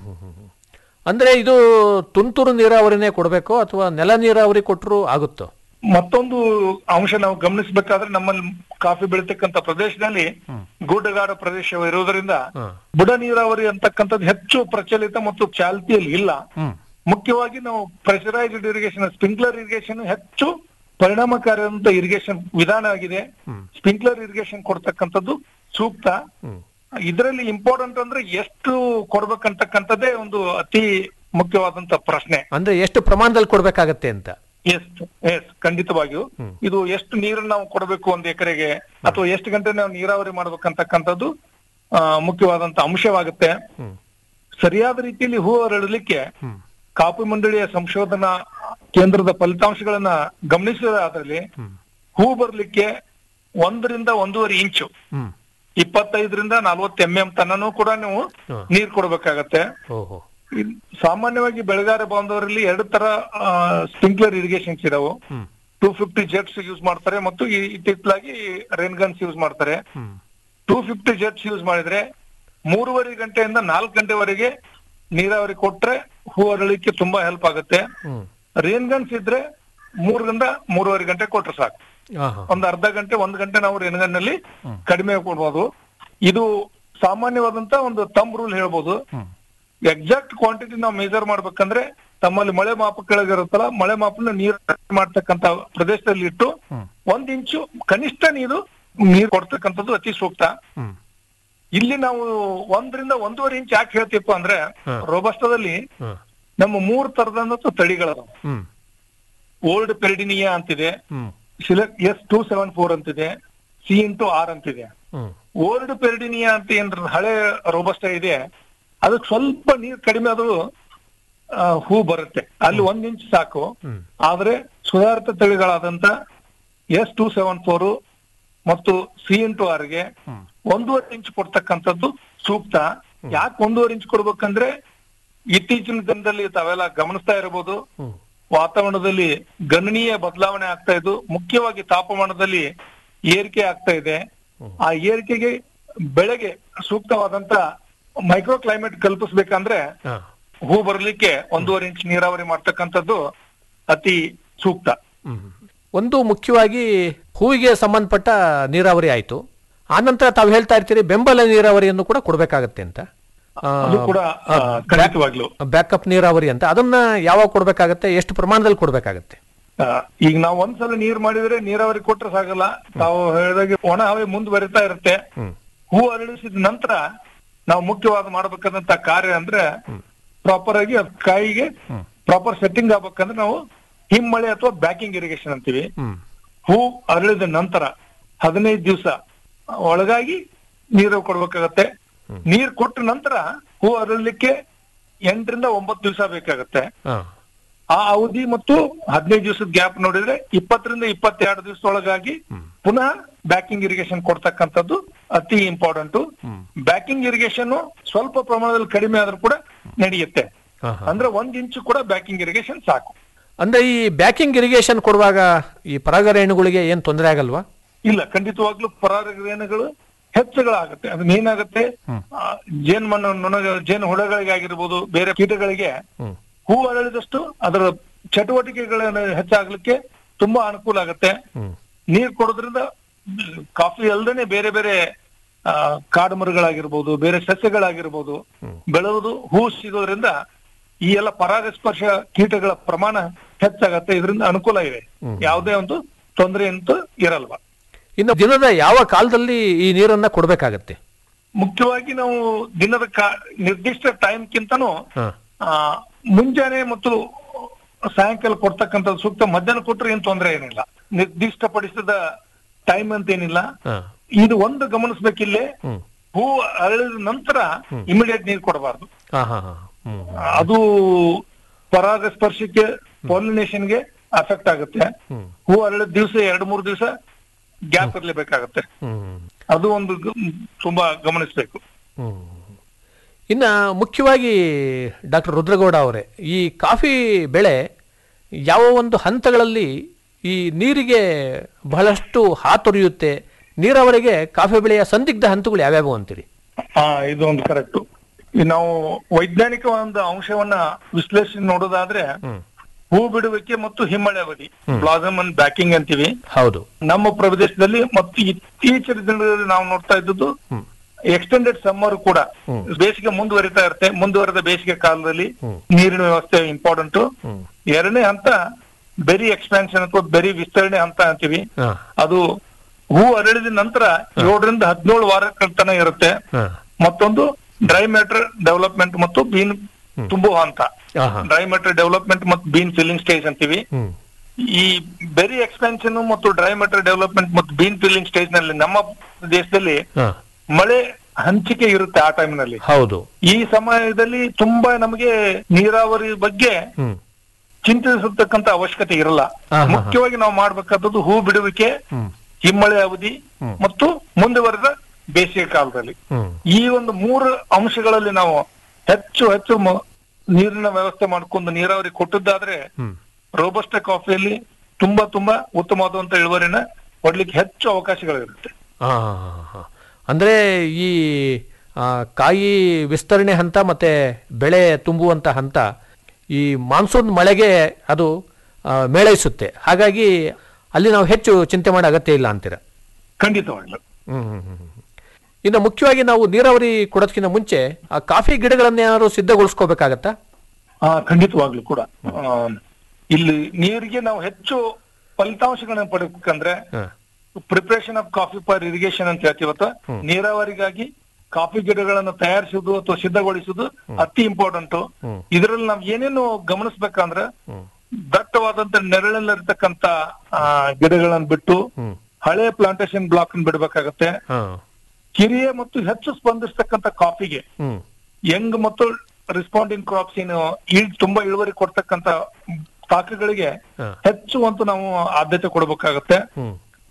ಅಂದ್ರೆ ಇದು ತುಂತುರು ನೀರಾವರಿನೇ ಕೊಡಬೇಕೋ ಅಥವಾ ನೆಲ ನೀರಾವರಿ ಕೊಟ್ಟರು ಆಗುತ್ತೋ ಮತ್ತೊಂದು ಅಂಶ ನಾವು ಗಮನಿಸಬೇಕಾದ್ರೆ ನಮ್ಮಲ್ಲಿ ಕಾಫಿ ಬೆಳೀತಕ್ಕಂತ ಪ್ರದೇಶದಲ್ಲಿ ಗುಡ್ಡಗಾಡ ಪ್ರದೇಶ ಇರುವುದರಿಂದ ಬುಡ ನೀರಾವರಿ ಅಂತಕ್ಕಂಥದ್ದು ಹೆಚ್ಚು ಪ್ರಚಲಿತ ಮತ್ತು ಚಾಲ್ತಿಯಲ್ಲಿ ಇಲ್ಲ ಮುಖ್ಯವಾಗಿ ನಾವು ಪ್ರೆಷರೈಸ್ಡ್ ಇರಿಗೇಷನ್ ಸ್ಪ್ರಿಂಕ್ಲರ್ ಇರಿಗೇಷನ್ ಹೆಚ್ಚು ಪರಿಣಾಮಕಾರಿಯಾದಂತ ಇರಿಗೇಷನ್ ವಿಧಾನ ಆಗಿದೆ ಸ್ಪ್ರಿಂಕ್ಲರ್ ಇರಿಗೇಷನ್ ಕೊಡ್ತಕ್ಕಂಥದ್ದು ಸೂಕ್ತ ಇದರಲ್ಲಿ ಇಂಪಾರ್ಟೆಂಟ್ ಅಂದ್ರೆ ಎಷ್ಟು ಕೊಡ್ಬೇಕಂತಕ್ಕಂಥದ್ದೇ ಒಂದು ಅತಿ ಮುಖ್ಯವಾದಂತ ಪ್ರಶ್ನೆ ಅಂದ್ರೆ ಎಷ್ಟು ಪ್ರಮಾಣದಲ್ಲಿ ಕೊಡ್ಬೇಕಾಗತ್ತೆ ಅಂತ ಎಸ್ ಎಸ್ ಖಂಡಿತವಾಗಿಯೂ ಇದು ಎಷ್ಟು ನೀರನ್ನು ನಾವು ಕೊಡಬೇಕು ಒಂದು ಎಕರೆಗೆ ಅಥವಾ ಎಷ್ಟು ಗಂಟೆ ನಾವು ನೀರಾವರಿ ಮಾಡ್ಬೇಕಂತಕ್ಕಂಥದ್ದು ಆ, ಮುಖ್ಯವಾದಂತ ಅಂಶವಾಗುತ್ತೆ ಸರಿಯಾದ ರೀತಿಯಲ್ಲಿ ಹೂ ಅರಳಲಿಕ್ಕೆ ಕಾಫಿ ಮಂಡಳಿಯ ಸಂಶೋಧನಾ ಕೇಂದ್ರದ ಫಲಿತಾಂಶಗಳನ್ನ ಗಮನಿಸಿದ್ರೆ ಹೂ ಬರ್ಲಿಕ್ಕೆ ಒಂದರಿಂದ ಒಂದೂವರೆ ಇಂಚು ಹ್ಮ್ ಇಪ್ಪತ್ತೈದರಿಂದ ನಲ್ವತ್ತು ಎಂ ಎಂ ತನನೂ ಕೂಡ ನೀವು ಹಾ. ನೀರ್ ಕೊಡ್ಬೇಕಾಗತ್ತೆ ಓಹೋ ಇದ್ ಸಾಮಾನ್ಯವಾಗಿ ಬೆಳೆಗಾರ ಬಾಂಧವರಲ್ಲಿ ಎರಡು ತರ ಸ್ಪ್ರಿಂಕ್ಲರ್ ಇರಿಗೇಷನ್ಸ್ ಇದಾವು ಹ್ಮ್ ಟೂ ಫಿಫ್ಟಿ ಜೆಟ್ಸ್ ಯೂಸ್ ಮಾಡ್ತಾರೆ ಮತ್ತು ಈ- ಇತ್ತಿತ್ತಲಾಗಿ ರೇನ್ ಗನ್ಸ್ ಯೂಸ್ ಮಾಡ್ತಾರೆ ಹ್ಮ್ ಟೂ ಫಿಫ್ಟಿ ಜೆಟ್ಸ್ ಯೂಸ್ ಮಾಡಿದ್ರೆ ಮೂರುವರೆ ಗಂಟೆಯಿಂದ ನಾಲ್ಕು ಗಂಟೆವರೆಗೆ ನೀರಾವರಿ ಕೊಟ್ರೆ ಹೂ ಅರಳಿಕ್ಕೆ ತುಂಬಾ ಹೆಲ್ಪ್ ಆಗುತ್ತೆ ಹ್ಮ್ ರೇನ್ ಗನ್ಸ್ ಇದ್ರೆ ಮೂರರಿಂದ ಮೂರುವರೆ ಗಂಟೆ ಕೊಟ್ರೆ ಸಾಕು ಹಾ ಹಾ ಒಂದ್ ಅರ್ಧ ಗಂಟೆ ಒಂದ್ ಗಂಟೆ ನಾವು ರೇನ್ ಗನ್ ನಲ್ಲಿ ಕಡಿಮೆ ಕೊಡ್ಬೋದು ಇದು ಸಾಮಾನ್ಯವಾದಂತ ಒಂದು ತಮ್ ರೂಲ್ ಹೇಳ್ಬೋದು ಹ್ಮ್ ಎಕ್ಸಾಕ್ಟ್ ಕ್ವಾಂಟಿಟಿ ನಾವು ಮೆಜರ್ ಮಾಡ್ಬೇಕಂದ್ರೆ ತಮ್ಮಲ್ಲಿ ಮಳೆ ಮಾಪ ಕೆಳಗಿರುತ್ತಲ್ಲ ಮಳೆ ಮಾಪನ ನೀರು ಮಾಡ್ತಕ್ಕಂತ ಪ್ರದೇಶದಲ್ಲಿ ಇಟ್ಟು ಹ್ಮ್. ಒಂದ್ ಇಂಚು ಕನಿಷ್ಠ ನೀರು ನೀರು ಕೊಡ್ತಕ್ಕಂಥದ್ದು ಅತಿ ಸೂಕ್ತ ಹ್ಮ್ ಇಲ್ಲಿ ನಾವು ಒಂದರಿಂದ ಒಂದೂವರೆ ಇಂಚ್ ಯಾಕೆ ಹೇಳ್ತೀವಪ್ಪ ಅಂದ್ರೆ ಹಾ. ರೋಬಸ್ಟದಲ್ಲಿ ಹಾ ನಮ್ಮ ಮೂರ್ ತರದಂತ ತಳಿಗಳದಾವ ಹ್ಮ್ ಓಲ್ಡ್ ಪೆರಿಡಿನಿಯಾ ಅಂತಿದೆ ಹ್ಮ್ select S two seven four ಅಂತಿದೆ ಸಿ ಇಂಟು ಆರ್ ಅಂತಿದೆ ಹ್ಮ್ ಓಲ್ಡ್ ಪೆರಿಡಿನಿಯಾ ಅಂತ ಏನ್ ಹಳೆ ರೋಬಸ್ಟ ಇದೆ ಅದಕ್ಕೆ ಸ್ವಲ್ಪ ನೀರ್ ಕಡಿಮೆ ಅದು ಆ, ಹೂ ಬರುತ್ತೆ ಅಲ್ಲಿ ಒಂದ್ ಇಂಚ್ ಸಾಕು ಹ್ಮ್. ಆದ್ರೆ ಸುಧಾರಿತ ತಳಿಗಳಾದಂತ ಎಸ್ ಟೂ ಸೆವೆನ್ ಫೋರ್ ಮತ್ತು ಸಿ ಇಂಟು ಆರ್ಗೆ ಒಂದೂವರೆ ಇಂಚ್ ಕೊಡ್ತಕ್ಕಂಥದ್ದು ಸೂಕ್ತ ಯಾಕೆ ಒಂದೂವರೆ ಇಂಚ್ ಕೊಡ್ಬೇಕಂದ್ರೆ ಇತ್ತೀಚಿನ ದಿನದಲ್ಲಿ ತಾವೆಲ್ಲ ಗಮನಿಸ್ತಾ ಇರಬಹುದು ಹ್ಮ್ ವಾತಾವರಣದಲ್ಲಿ ಗಣನೀಯ ಬದಲಾವಣೆ ಆಗ್ತಾ ಇದ್ದು ಮುಖ್ಯವಾಗಿ ತಾಪಮಾನದಲ್ಲಿ ಏರಿಕೆ ಆಗ್ತಾ ಇದೆ ಆ ಏರಿಕೆಗೆ ಬೆಳೆಗೆ ಸೂಕ್ತವಾದಂತ ಮೈಕ್ರೋ ಕ್ಲೈಮೇಟ್ ಕಲ್ಪಿಸ್ಬೇಕಂದ್ರೆ ಹಾ ಹೂ ಬರ್ಲಿಕ್ಕೆ ಒಂದೂವರೆ ಇಂಚ್ ನೀರಾವರಿ ಮಾಡ್ತಕ್ಕಂಥದ್ದು ಅತಿ ಸೂಕ್ತ ಹ್ಮ್. ಒಂದು ಮುಖ್ಯವಾಗಿ ಹೂವಿಗೆ ಸಂಬಂಧಪಟ್ಟ ನೀರಾವರಿ ಆಯ್ತು ಆನಂತರ ತಾವು ಹೇಳ್ತಾ ಇರ್ತೀರಿ ಬೆಂಬಲ ನೀರಾವರಿಯನ್ನು ಕೂಡ ಕೊಡ್ಬೇಕಾಗತ್ತೆ ಅಂತ ಅದು ಕೂಡ ಆ, ಖಂಡಿತವಾಗ್ಲು ಬ್ಯಾಕಪ್ ನೀರಾವರಿ ಅಂತ ಅದನ್ನ ಯಾವಾಗ ಕೊಡ್ಬೇಕಾಗತ್ತೆ ಎಷ್ಟು ಪ್ರಮಾಣದಲ್ಲಿ ಕೊಡ್ಬೇಕಾಗತ್ತೆ ಆ, ಈಗ ನಾವು ಒಂದ್ಸಲ ನೀರ್ ಮಾಡಿದ್ರೆ ನೀರಾವರಿ ಕೊಟ್ರೆ ಸಾಗಲ್ಲ ತಾವು ಹೇಳಿದಾಗೆ ಒಣ ಹವೆ ಮುಂದುವರಿತಾ ಇರುತ್ತೆ ಹ್ಮ್ ಹೂ ಅರಳಿಸಿದ ನಂತರ ನಾವು ಮುಖ್ಯವಾದ ಮಾಡ್ಬೇಕಾದಂತ ಕಾರ್ಯ ಅಂದ್ರೆ ಪ್ರಾಪರ್ ಆಗಿ ಅದ್ ಕಾಯಿಗೆ ಪ್ರಾಪರ್ ಸೆಟ್ಟಿಂಗ್ ಆಗ್ಬೇಕಂದ್ರೆ ನಾವು ಹಿಮ್ಮಳೆ ಅಥವಾ ಬ್ಯಾಕಿಂಗ್ ಇರಿಗೇಷನ್ ಅಂತೀವಿ ಹ್ಮ್ ಹೂ ಅರಳಿದ ನಂತರ ಹದಿನೈದು ದಿವಸ ಒಳಗಾಗಿ ನೀರು ಕೊಡ್ಬೇಕಾಗತ್ತೆ ನೀರ್ ಕೊಟ್ಟ ನಂತರ ಹೂ ಅರಳಲಿಕ್ಕೆ ಎಂಟರಿಂದ ಒಂಬತ್ತು ದಿವಸ ಬೇಕಾಗತ್ತೆ ಹಾ ಆ ಅವಧಿ ಮತ್ತು ಹದಿನೈದು ದಿವಸದ ಗ್ಯಾಪ್ ನೋಡಿದ್ರೆ ಇಪ್ಪತ್ತರಿಂದ ಇಪ್ಪತ್ತೆರಡು ದಿವಸದೊಳಗಾಗಿ ಪುನಃ ಬ್ಯಾಕಿಂಗ್ ಇರಿಗೇಷನ್ ಕೊಡ್ತಕ್ಕಂಥದ್ದು ಅತಿ ಇಂಪಾರ್ಟೆಂಟ್ ಬ್ಯಾಕಿಂಗ್ ಇರಿಗೇಷನ್ ಸ್ವಲ್ಪ ಪ್ರಮಾಣದಲ್ಲಿ ಕಡಿಮೆ ಆದ್ರೂ ಕೂಡ ನಡೆಯುತ್ತೆ ಹಾ, ಹಾ. ಅಂದ್ರೆ ಒಂದ್ ಇಂಚು ಕೂಡ ಬ್ಯಾಕಿಂಗ್ ಇರಿಗೇಷನ್ ಸಾಕು ಅಂದ್ರೆ ಈ ಬ್ಯಾಕಿಂಗ್ ಇರಿಗೇಷನ್ ಕೊಡುವಾಗ ಈ ಪರಾಗರೇಣುಗಳಿಗೆ ಏನ್ ತೊಂದರೆ ಆಗಲ್ವಾ ಇಲ್ಲ ಖಂಡಿತವಾಗ್ಲೂ ಪರಾಗರೇಣುಗಳು ಹೆಚ್ಚುಗಳಾಗುತ್ತೆ ಅದನ್ನ ಏನಾಗುತ್ತೆ ಆ, ಜೇನ್ ಮಣ್ಣು ನೊಣ ಜೇನು ಹುಳಗಳಿಗೆ ಆಗಿರ್ಬೋದು ಬೇರೆ ಕೀಟಗಳಿಗೆ ಹ್ಮ್ ಹೂ ಅರಳಿದಷ್ಟು ಅದರ ಚಟುವಟಿಕೆಗಳನ್ನು ಹೆಚ್ಚಾಗ್ಲಿಕ್ಕೆ ತುಂಬಾ ಅನುಕೂಲ ಆಗುತ್ತೆ ಹ್ಮ್ ನೀರ್ ಕೊಡೋದ್ರಿಂದ ಕಾಫಿ ಅಲ್ದೇನೆ ಬೇರೆ ಬೇರೆ ಆ, ಕಾಡು ಮರಗಳಾಗಿರ್ಬೋದು ಬೇರೆ ಸಸ್ಯಗಳಾಗಿರ್ಬೋದು ಬೆಳೆಯುವುದು ಹೂ ಸಿಗೋದ್ರಿಂದ ಈ ಎಲ್ಲ ಪರಾಗಸ್ಪರ್ಶ ಕೀಟಗಳ ಪ್ರಮಾಣ ಹೆಚ್ಚಾಗತ್ತೆ ಇದರಿಂದ ಅನುಕೂಲ ಇದೆ ಯಾವುದೇ ಒಂದು ತೊಂದರೆ ಅಂತೂ ಇರಲ್ವಾ ಇನ್ನು ದಿನದ ಯಾವ ಕಾಲದಲ್ಲಿ ಈ ನೀರನ್ನ ಕೊಡ್ಬೇಕಾಗತ್ತೆ ಮುಖ್ಯವಾಗಿ ನಾವು ದಿನದ ಕಾ- ನಿರ್ದಿಷ್ಟ ಟೈಮ್ಗಿಂತನೂ ಹಾ ಆ, ಮುಂಜಾನೆ ಮತ್ತು ಸಾಯಂಕಾಲ ಕೊಡ್ತಕ್ಕಂಥದ್ದು ಸೂಕ್ತ ಮಧ್ಯಾಹ್ನ ಕೊಟ್ರೆ ಏನ್ ತೊಂದರೆ ಏನಿಲ್ಲ ನಿರ್ದಿಷ್ಟಪಡಿಸಿದ ಟೈಮ್ ಅಂತ ಏನಿಲ್ಲ ಹಾ ಇದು ಒಂದು ಗಮನಿಸ್ಬೇಕಿಲ್ಲೇ ಹ್ಮ್ ಹೂ ಅರಳಿದ ನಂತರ ಇಮಿಡಿಯೇಟ್ ನೀರು ಕೊಡಬಾರ್ದು ಹಾ ಹಾ ಹಾ ಹ್ಮ್ ಅದು ಪರಾಗಸ್ಪರ್ಶಕ್ಕೆ ಪಾಲಿನೇಷನ್ಗೆ ಅಫೆಕ್ಟ್ ಆಗುತ್ತೆ ಹ್ಮ್. ಹೂ ಅರಳಿದ ದಿವಸ ಎರಡು ಮೂರು ದಿವಸ ಗ್ಯಾಪ್ ಇರ್ಲೇಬೇಕಾಗತ್ತೆ ಹ್ಮ್ ಅದು ಒಂದು ಗ- ತುಂಬಾ ಗಮನಿಸ್ಬೇಕು ಹ್ಮ್. ಇನ್ನ ಮುಖ್ಯವಾಗಿ ಡಾಕ್ಟರ್ ರುದ್ರಗೌಡ ಅವರೇ ಈ ಕಾಫಿ ಬೆಳೆ ಯಾವ ಒಂದು ಹಂತಗಳಲ್ಲಿ ಈ ನೀರಿಗೆ ಬಹಳಷ್ಟು ಹಾತೊರೆಯುತ್ತೆ ನೀರಾವರಿಗೆ ಕಾಫಿ ಬೆಳೆಯ ಸಂದಿಗ್ಧ ಹಂತಗಳು ಯಾವ್ಯಾವು ಅಂತೀರಿ ಹಾ ಇದು ಒಂದು ಕರೆಕ್ಟ್ ನಾವು ವೈಜ್ಞಾನಿಕ ಒಂದು ಅಂಶವನ್ನ ವಿಶ್ಲೇಷಣೆ ನೋಡೋದಾದ್ರೆ ಹೂ ಬಿಡುವಿಕೆ ಮತ್ತು ಹಿಮ್ಮಳೆ ಅವಧಿ ಬ್ಲಾಸಮ್ ಅಂಡ್ ಬ್ಯಾಕಿಂಗ್ ಅಂತೀವಿ ಹೌದು ನಮ್ಮ ಪ್ರದೇಶದಲ್ಲಿ ಮತ್ತು ಇತ್ತೀಚಿನ ದಿನಗಳಲ್ಲಿ ನಾವು ನೋಡ್ತಾ ಇದ್ದದ್ದು ಎಕ್ಸ್ಟೆಂಡೆಡ್ ಸಮ್ಮರ್ ಕೂಡ ಬೇಸಿಗೆ ಮುಂದುವರಿತಾ ಇರುತ್ತೆ ಮುಂದುವರೆದ ಬೇಸಿಗೆ ಕಾಲದಲ್ಲಿ ನೀರಿನ ವ್ಯವಸ್ಥೆ ಇಂಪಾರ್ಟೆಂಟ್ ಎರಡನೇ ಹಂತ ಬೆರಿ ಎಕ್ಸ್ಪ್ಯಾನ್ಷನ್ ಅಥವಾ ಬೆರಿ ವಿಸ್ತರಣೆ ಹಂತ ಅಂತೀವಿ ಹಾ ಅದು ಹೂ ಅರಳಿದ ನಂತರ ಏಳರಿಂದ ಹದಿನೇಳು ವಾರಗಳ ತನಕ ಇರುತ್ತೆ ಹಾ ಮತ್ತೊಂದು ಡ್ರೈ ಮ್ಯಾಟರ್ ಡೆವಲಪ್ಮೆಂಟ್ ಮತ್ತು ಬೀನ್ ತುಂಬುವ ಹಂತ ಆಹಾ. ಡ್ರೈ ಮ್ಯಾಟರ್ ಡೆವಲಪ್ಮೆಂಟ್ ಮತ್ತು ಬೀನ್ ಫಿಲ್ಲಿಂಗ್ ಸ್ಟೇಜ್ ಅಂತೀವಿ ಹ್ಮ್ ಈ ಬೆರಿ ಎಕ್ಸ್ಪೆನ್ಷನ್ ಮತ್ತು ಡ್ರೈ ಮೆಟರ್ ಡೆವಲಪ್ಮೆಂಟ್ ಮತ್ತು ಬೀನ್ ಫಿಲ್ಲಿಂಗ್ ಸ್ಟೇಜ್ ನಲ್ಲಿ ನಮ್ಮ ದೇಶದಲ್ಲಿ ಹಾ ಮಳೆ ಹಂಚಿಕೆ ಇರುತ್ತೆ ಆ time ನಲ್ಲಿ ಹೌದು ಈ ಸಮಯದಲ್ಲಿ ತುಂಬಾ ನಮಗೆ ನೀರಾವರಿ ಬಗ್ಗೆ ಹ್ಮ್ ಚಿಂತಿಸತಕ್ಕಂತ ಅವಶ್ಯಕತೆ ಇರಲ್ಲ ಹಾ, ಹಾ, ಹಾ. ಮುಖ್ಯವಾಗಿ ನಾವು ಮಾಡ್ಬೇಕಾದದ್ದು ಹೂ ಬಿಡುವಿಕೆ ಹ್ಮ್ ಹಿಮ್ಮಳೆ ಅವಧಿ ಮತ್ತು ಮುಂದುವರೆದ ಬೇಸಿಗೆ ಕಾಲದಲ್ಲಿ ಹ್ಮ್ ಈ ಒಂದು ಮೂರು ಅಂಶಗಳಲ್ಲಿ ನಾವು ಹೆಚ್ಚು ಹೆಚ್ಚು ಮ- ನೀರಿನ ವ್ಯವಸ್ಥೆ ಮಾಡ್ಕೊಂಡು ನೀರಾವರಿ ಕೊಟ್ಟದ್ದಾದ್ರೆ ಹ್ಮ್ ರೋಬಸ್ಟ ಕಾಫಿಯಲ್ಲಿ ತುಂಬಾ ತುಂಬಾ ಉತ್ತಮವಾದಂತ ಇಳುವರಿನ ಕೊಡ್ಲಿಕ್ಕೆ ಹೆಚ್ಚು ಅವಕಾಶಗಳಿರುತ್ತೆ ಆ, ಅಂದ್ರೆ ಈ ಆ, ಕಾಯಿ ವಿಸ್ತರಣೆ ಹಂತ ಮತ್ತೆ ಬೆಳೆ ತುಂಬುವಂತ ಹಂತ ಈ ಮಾನ್ಸೂನ್ ಮಳೆಗೆ ಅದು ಆ, ಮೇಳೈಸುತ್ತೆ ಹಾಗಾಗಿ ಅಲ್ಲಿ ನಾವು ಹೆಚ್ಚು ಚಿಂತೆ ಮಾಡೋ ಅಗತ್ಯ ಇಲ್ಲ ಅಂತೀರ ಖಂಡಿತವಾಗ್ಲು ಹ್ಮ್ ಹ್ಮ್ ಹ್ಮ್ ಹ್ಮ್. ಇನ್ನು ಮುಖ್ಯವಾಗಿ ನಾವು ನೀರಾವರಿ ಕೊಡೋದಕ್ಕಿಂತ ಮುಂಚೆ ಆ ಕಾಫಿ ಗಿಡಗಳನ್ನ ಏನಾದ್ರು ಸಿದ್ಧಗೊಳಿಸ್ಕೋಬೇಕಾಗತ್ತಾ ಆ ಖಂಡಿತವಾಗ್ಲು ಕೂಡ ಆ, ಇಲ್ಲಿ ನೀರಿಗೆ ನಾವು ಹೆಚ್ಚು ಫಲಿತಾಂಶಗಳನ್ನ ಪಡೆಬೇಕಂದ್ರೆ ಹ. Preparation of coffee for irrigation ಅಂತ ಹೇಳ್ತೀವತ್ತ ನೀರಾವರಿಗಾಗಿ ಕಾಫಿ ಗಿಡಗಳನ್ನು ತಯಾರಿಸುವುದು ಅಥವಾ ಸಿದ್ಧಗೊಳಿಸುವುದು ಅತಿ ಇಂಪಾರ್ಟೆಂಟ್ ಇದರಲ್ಲಿ ನಾವ್ ಏನೇನು ಗಮನಿಸ್ಬೇಕಂದ್ರೆ ದಟ್ಟವಾದಂತ ನೆರಳಲ್ಲಿರ್ತಕ್ಕಂತ ಆ, ಗಿಡಗಳನ್ನ ಬಿಟ್ಟು ಹಳೆ ಪ್ಲಾಂಟೇಶನ್ ಬ್ಲಾಕ್ ಬಿಡ್ಬೇಕಾಗತ್ತೆ ಹಾ ಕಿರಿಯ ಮತ್ತು ಹೆಚ್ಚು ಸ್ಪಂದಿಸ್ತಕ್ಕಂತ ಕಾಫಿಗೆ ಹ್ಮ್ ಯಂಗ್ ಮತ್ತು ರೆಸ್ಪಾಂಡಿಂಗ್ ಕ್ರಾಪ್ಸ್ ಏನು ಇಳ್ ತುಂಬಾ ಇಳುವರಿ ಕೊಡ್ತಕ್ಕಂತ ಪಾಕಗಳಿಗೆ ಹಾ. ಹೆಚ್ಚು ಅಂತ ನಾವು ಆದ್ಯತೆ ಕೊಡಬೇಕಾಗತ್ತೆ ಹ್ಮ್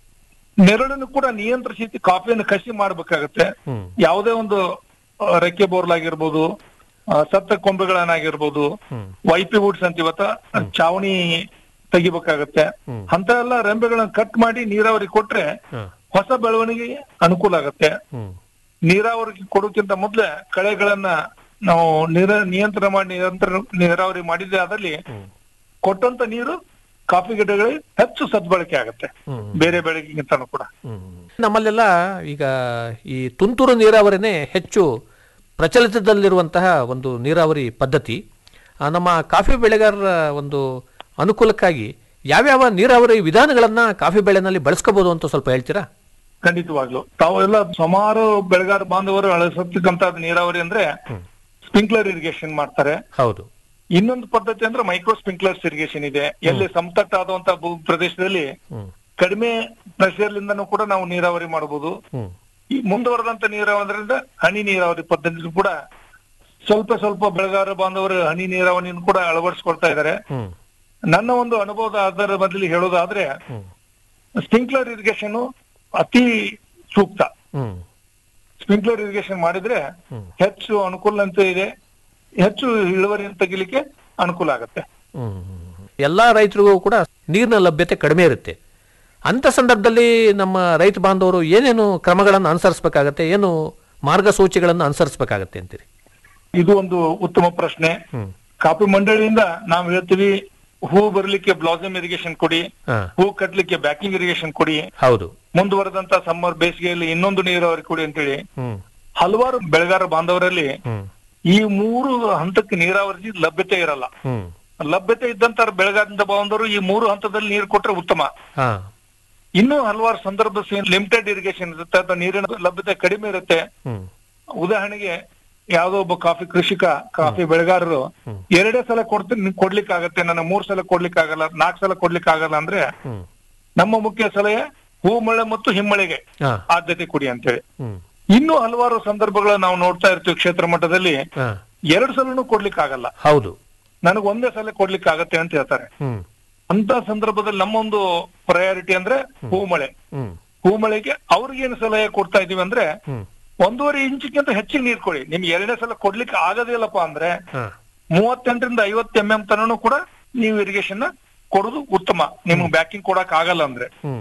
ನೆರಳನ್ನು ಕೂಡ ನಿಯಂತ್ರಿಸಿ ಕಾಫಿಯನ್ನು ಕಸಿ ಮಾಡ್ಬೇಕಾಗತ್ತೆ ಹ್ಮ್ ಯಾವುದೇ ಒಂದು ಆ, ರೆಕ್ಕೆ ಬೋರ್ಲ್ ಆಗಿರ್ಬೋದು ಆ, ಸತ್ತ ಕೊಂಬೆಗಳನ್ನಾಗಿರ್ಬೋದು ವೈಪಿ ವುಡ್ಸ್ ಅಂತ ಇವತ್ತ ಚಾವಣಿ ತೆಗಿಬೇಕಾಗತ್ತೆ ಅಂತ ಎಲ್ಲ ರೆಂಬೆಗಳನ್ನ ಕಟ್ ಮಾಡಿ ನೀರಾವರಿ ಕೊಟ್ರೆ ಹಾ. ಹೊಸ ಬೆಳವಣಿಗೆಗೆ ಅನುಕೂಲ ಆಗತ್ತೆ ಹ್ಮ್ ನೀರಾವರಿ ಕೊಡೋಕ್ಕಿಂತ ಮೊದ್ಲೇ ಕಳೆಗಳನ್ನ ನಾವು ನೀರ ನಿಯಂತ್ರಣ ಮಾಡಿ ನಿರಂತರ ನೀರಾವರಿ ಮಾಡಿದ್ರೆ ಅದಲ್ಲಿ ಕೊಟ್ಟಂತ ನೀರು ಕಾಫಿ ಗಿಡಗಳಿಗೆ ಹೆಚ್ಚು ಸದ್ಬಳಕೆ ಆಗುತ್ತೆ ಬೇರೆ ಬೆಳೆಗಿಂತನೂ ಕೂಡ ನಮ್ಮಲ್ಲೆಲ್ಲ ಈಗ ಈ ತುಂತುರು ನೀರಾವರಿನೇ ಹೆಚ್ಚು ಪ್ರಚಲಿತದಲ್ಲಿರುವಂತಹ ಒಂದು ನೀರಾವರಿ ಪದ್ಧತಿ ಆ, ನಮ್ಮ ಕಾಫಿ ಬೆಳೆಗಾರರ ಒಂದು ಅನುಕೂಲಕ್ಕಾಗಿ ಯಾವ್ಯಾವ ನೀರಾವರಿ ವಿಧಾನಗಳನ್ನ ಕಾಫಿ ಬೆಳೆನಲ್ಲಿ ಬಳಸ್ಕೋಬಹುದು ಅಂತ ಸ್ವಲ್ಪ ಹೇಳ್ತೀರಾ ಖಂಡಿತವಾಗ್ಲು ತಾವೆಲ್ಲ ಸುಮಾರು ಬೆಳೆಗಾರ ಬಾಂಧವರು ಅಳಸತಕ್ಕಂತ ನೀರಾವರಿ ಅಂದ್ರೆ ಸ್ಪ್ರಿಂಕ್ಲರ್ ಇರಿಗೇಷನ್ ಮಾಡ್ತಾರೆ ಹೌದು ಇನ್ನೊಂದು ಪದ್ಧತಿ ಅಂದ್ರೆ ಮೈಕ್ರೋ ಸ್ಪ್ರಿಂಕ್ಲರ್ಸ್ ಇರಿಗೇಷನ್ ಇದೆ ಎಲ್ಲಿ ಸಮತಟ್ಟ ಆದಂತ ಭೂ ಪ್ರದೇಶದಲ್ಲಿ ಕಡಿಮೆ ಪ್ರೆಷರ್ಲಿಂದನೂ ಕೂಡ ನಾವು ನೀರಾವರಿ ಮಾಡಬಹುದು ಹ್ಮ್ ಈ ಮುಂದುವರೆದಂತ ನೀರಾವರಿಯಿಂದ ಹನಿ ನೀರಾವರಿ ಪದ್ಧತಿ ಕೂಡ ಸ್ವಲ್ಪ ಸ್ವಲ್ಪ ಬೆಳೆಗಾರ ಬಾಂಧವರು ಹನಿ ನೀರಾವರಿಯನ್ನು ಕೂಡ ಅಳವಡಿಸ್ಕೊಳ್ತಾ ಇದ್ದಾರೆ ಹ್ಮ್ ನನ್ನ ಒಂದು ಅನುಭವದ ಆಧಾರ ಬದಲಿ ಹೇಳೋದಾದ್ರೆ ಸ್ಪ್ರಿಂಕ್ಲರ್ ಇರಿಗೇಷನ್ ಅತಿ ಸೂಕ್ತ ಹ್ಮ್ ಸ್ಪ್ರಿಂಕ್ಲರ್ ಇರಿಗೇಷನ್ ಮಾಡಿದ್ರೆ ಹೆಚ್ಚು ಅನುಕೂಲ ಅಂತ ಇದೆ ಹೆಚ್ಚು ಇಳುವರಿಯನ್ನು ತೆಗಿಲಿಕ್ಕೆ ಅನುಕೂಲ ಆಗುತ್ತೆ ಹ್ಮ್. ಎಲ್ಲಾ ರೈತರಿಗೂ ಕೂಡ ನೀರಿನ ಲಭ್ಯತೆ ಕಡಿಮೆ ಇರುತ್ತೆ ಅಂತ ಸಂದರ್ಭದಲ್ಲಿ ನಮ್ಮ ರೈತ ಬಾಂಧವರು ಏನೇನು ಕ್ರಮಗಳನ್ನು ಅನುಸರಿಸಬೇಕಾಗತ್ತೆ ಏನು ಮಾರ್ಗಸೂಚಿಗಳನ್ನು ಅನುಸರಿಸಬೇಕಾಗತ್ತೆ ಅಂತೀರಿ ಇದು ಒಂದು ಉತ್ತಮ ಪ್ರಶ್ನೆ ಹ್ಮ್. ಕಾಫಿ ಮಂಡಳಿಯಿಂದ ನಾವು ಹೇಳ್ತೀವಿ ಹೂ ಬರ್ಲಿಕ್ಕೆ ಬ್ಲಾಸಮ್ ಇರಿಗೇಷನ್ ಕೊಡಿ ಹಾ ಹೂ ಕಟ್ಲಿಕ್ಕೆ ಬ್ಯಾಕಿಂಗ್ ಇರಿಗೇಷನ್ ಕೊಡಿ ಹೌದು ಮುಂದುವರೆದಂತ ಸಮ್ಮರ್ ಬೇಸಿಗೆಯಲ್ಲಿ ಇನ್ನೊಂದು ನೀರಾವರಿ ಕೊಡಿ ಅಂತೇಳಿ ಹ್ಮ್ ಹಲವಾರು ಬೆಳೆಗಾರ ಬಾಂಧವರಲ್ಲಿ ಹ್ಮ್ ಈ ಮೂರು ಹಂತಕ್ಕೆ ನೀರಾವರಿ ಲಭ್ಯತೆ ಇರಲ್ಲ ಹ್ಮ್ ಲಭ್ಯತೆ ಇದ್ದಂತ ಬೆಳೆಗಾರದಿಂದ ಬಾಂಧವರು ಈ ಮೂರು ಹಂತದಲ್ಲಿ ನೀರು ಕೊಟ್ರೆ ಉತ್ತಮ ಹಾ ಇನ್ನೂ ಹಲವಾರು ಸಂದರ್ಭ ಲಿಮಿಟೆಡ್ ಇರಿಗೇಷನ್ ಇರುತ್ತೆ ಅಥವಾ ನೀರಿನ ಲಭ್ಯತೆ ಕಡಿಮೆ ಇರುತ್ತೆ ಹ್ಮ್ ಉದಾಹರಣೆಗೆ ಯಾವ್ದೋ ಒಬ್ಬ ಕಾಫಿ ಕೃಷಿಕ ಕಾಫಿ ಬೆಳೆಗಾರರು ಎರಡೇ ಸಲ ಕೊಡ್ತೀನಿ ಕೊಡ್ಲಿಕ್ಕೆ ಆಗತ್ತೆ ನನ್ನ ಮೂರ್ ಸಲ ಕೊಡ್ಲಿಕ್ಕೆ ಆಗಲ್ಲ ನಾಲ್ಕು ಸಲ ಕೊಡ್ಲಿಕ್ಕೆ ಆಗಲ್ಲ ಅಂದ್ರೆ ಹ್ಮ್ ನಮ್ಮ ಮುಖ್ಯ ಸಲಹೆ ಹೂ ಮಳೆ ಮತ್ತು ಹಿಮ್ಮಳೆಗೆ ಹಾ ಆದ್ಯತೆ ಕೊಡಿ ಅಂತೇಳಿ ಹ್ಮ್ ಇನ್ನೂ ಹಲವಾರು ಸಂದರ್ಭಗಳನ್ನ ನಾವು ನೋಡ್ತಾ ಇರ್ತೀವಿ ಕ್ಷೇತ್ರ ಮಟ್ಟದಲ್ಲಿ ಹಾ ಎರಡು ಸಲನು ಕೊಡ್ಲಿಕ್ಕೆ ಆಗಲ್ಲ ಹೌದು ನನಗೆ ಒಂದೇ ಸಲ ಕೊಡ್ಲಿಕ್ಕೆ ಆಗತ್ತೆ ಅಂತ ಹೇಳ್ತಾರೆ ಹ್ಮ್ ಅಂತ ಸಂದರ್ಭದಲ್ಲಿ ನಮ್ಮೊಂದು ಪ್ರಯಾರಿಟಿ ಅಂದ್ರೆ ಹೂ ಮಳೆ ಹ್ಮ್ ಹೂ ಮಳೆಗೆ ಅವ್ರಿಗೇನು ಸಲಹೆ ಕೊಡ್ತಾ ಇದೀವಿ ಅಂದ್ರೆ ಹ್ಮ್ ಒಂದೂವರೆ ಇಂಚಿಗಿಂತ ಹೆಚ್ಚಿಗೆ ನೀರ್ ಕೊಡಿ ನಿಮ್ಗೆ ಎರಡನೇ ಸಲ ಕೊಡ್ಲಿಕ್ಕೆ ಆಗೋದಿಲ್ಲಪ್ಪ ಅಂದ್ರೆ ಹಾ ಮೂವತ್ತೆಂಟರಿಂದ ಐವತ್ತು ಎಂ ಎಂ ತನನು ಕೂಡ ನೀವು ಇರಿಗೇಷನ್ ಕೊಡುದು ಉತ್ತಮ ನಿಮ್ಗೆ ಬ್ಯಾಕಿಂಗ್ ಕೊಡಕ್ ಆಗಲ್ಲ ಅಂದ್ರೆ ಹ್ಮ್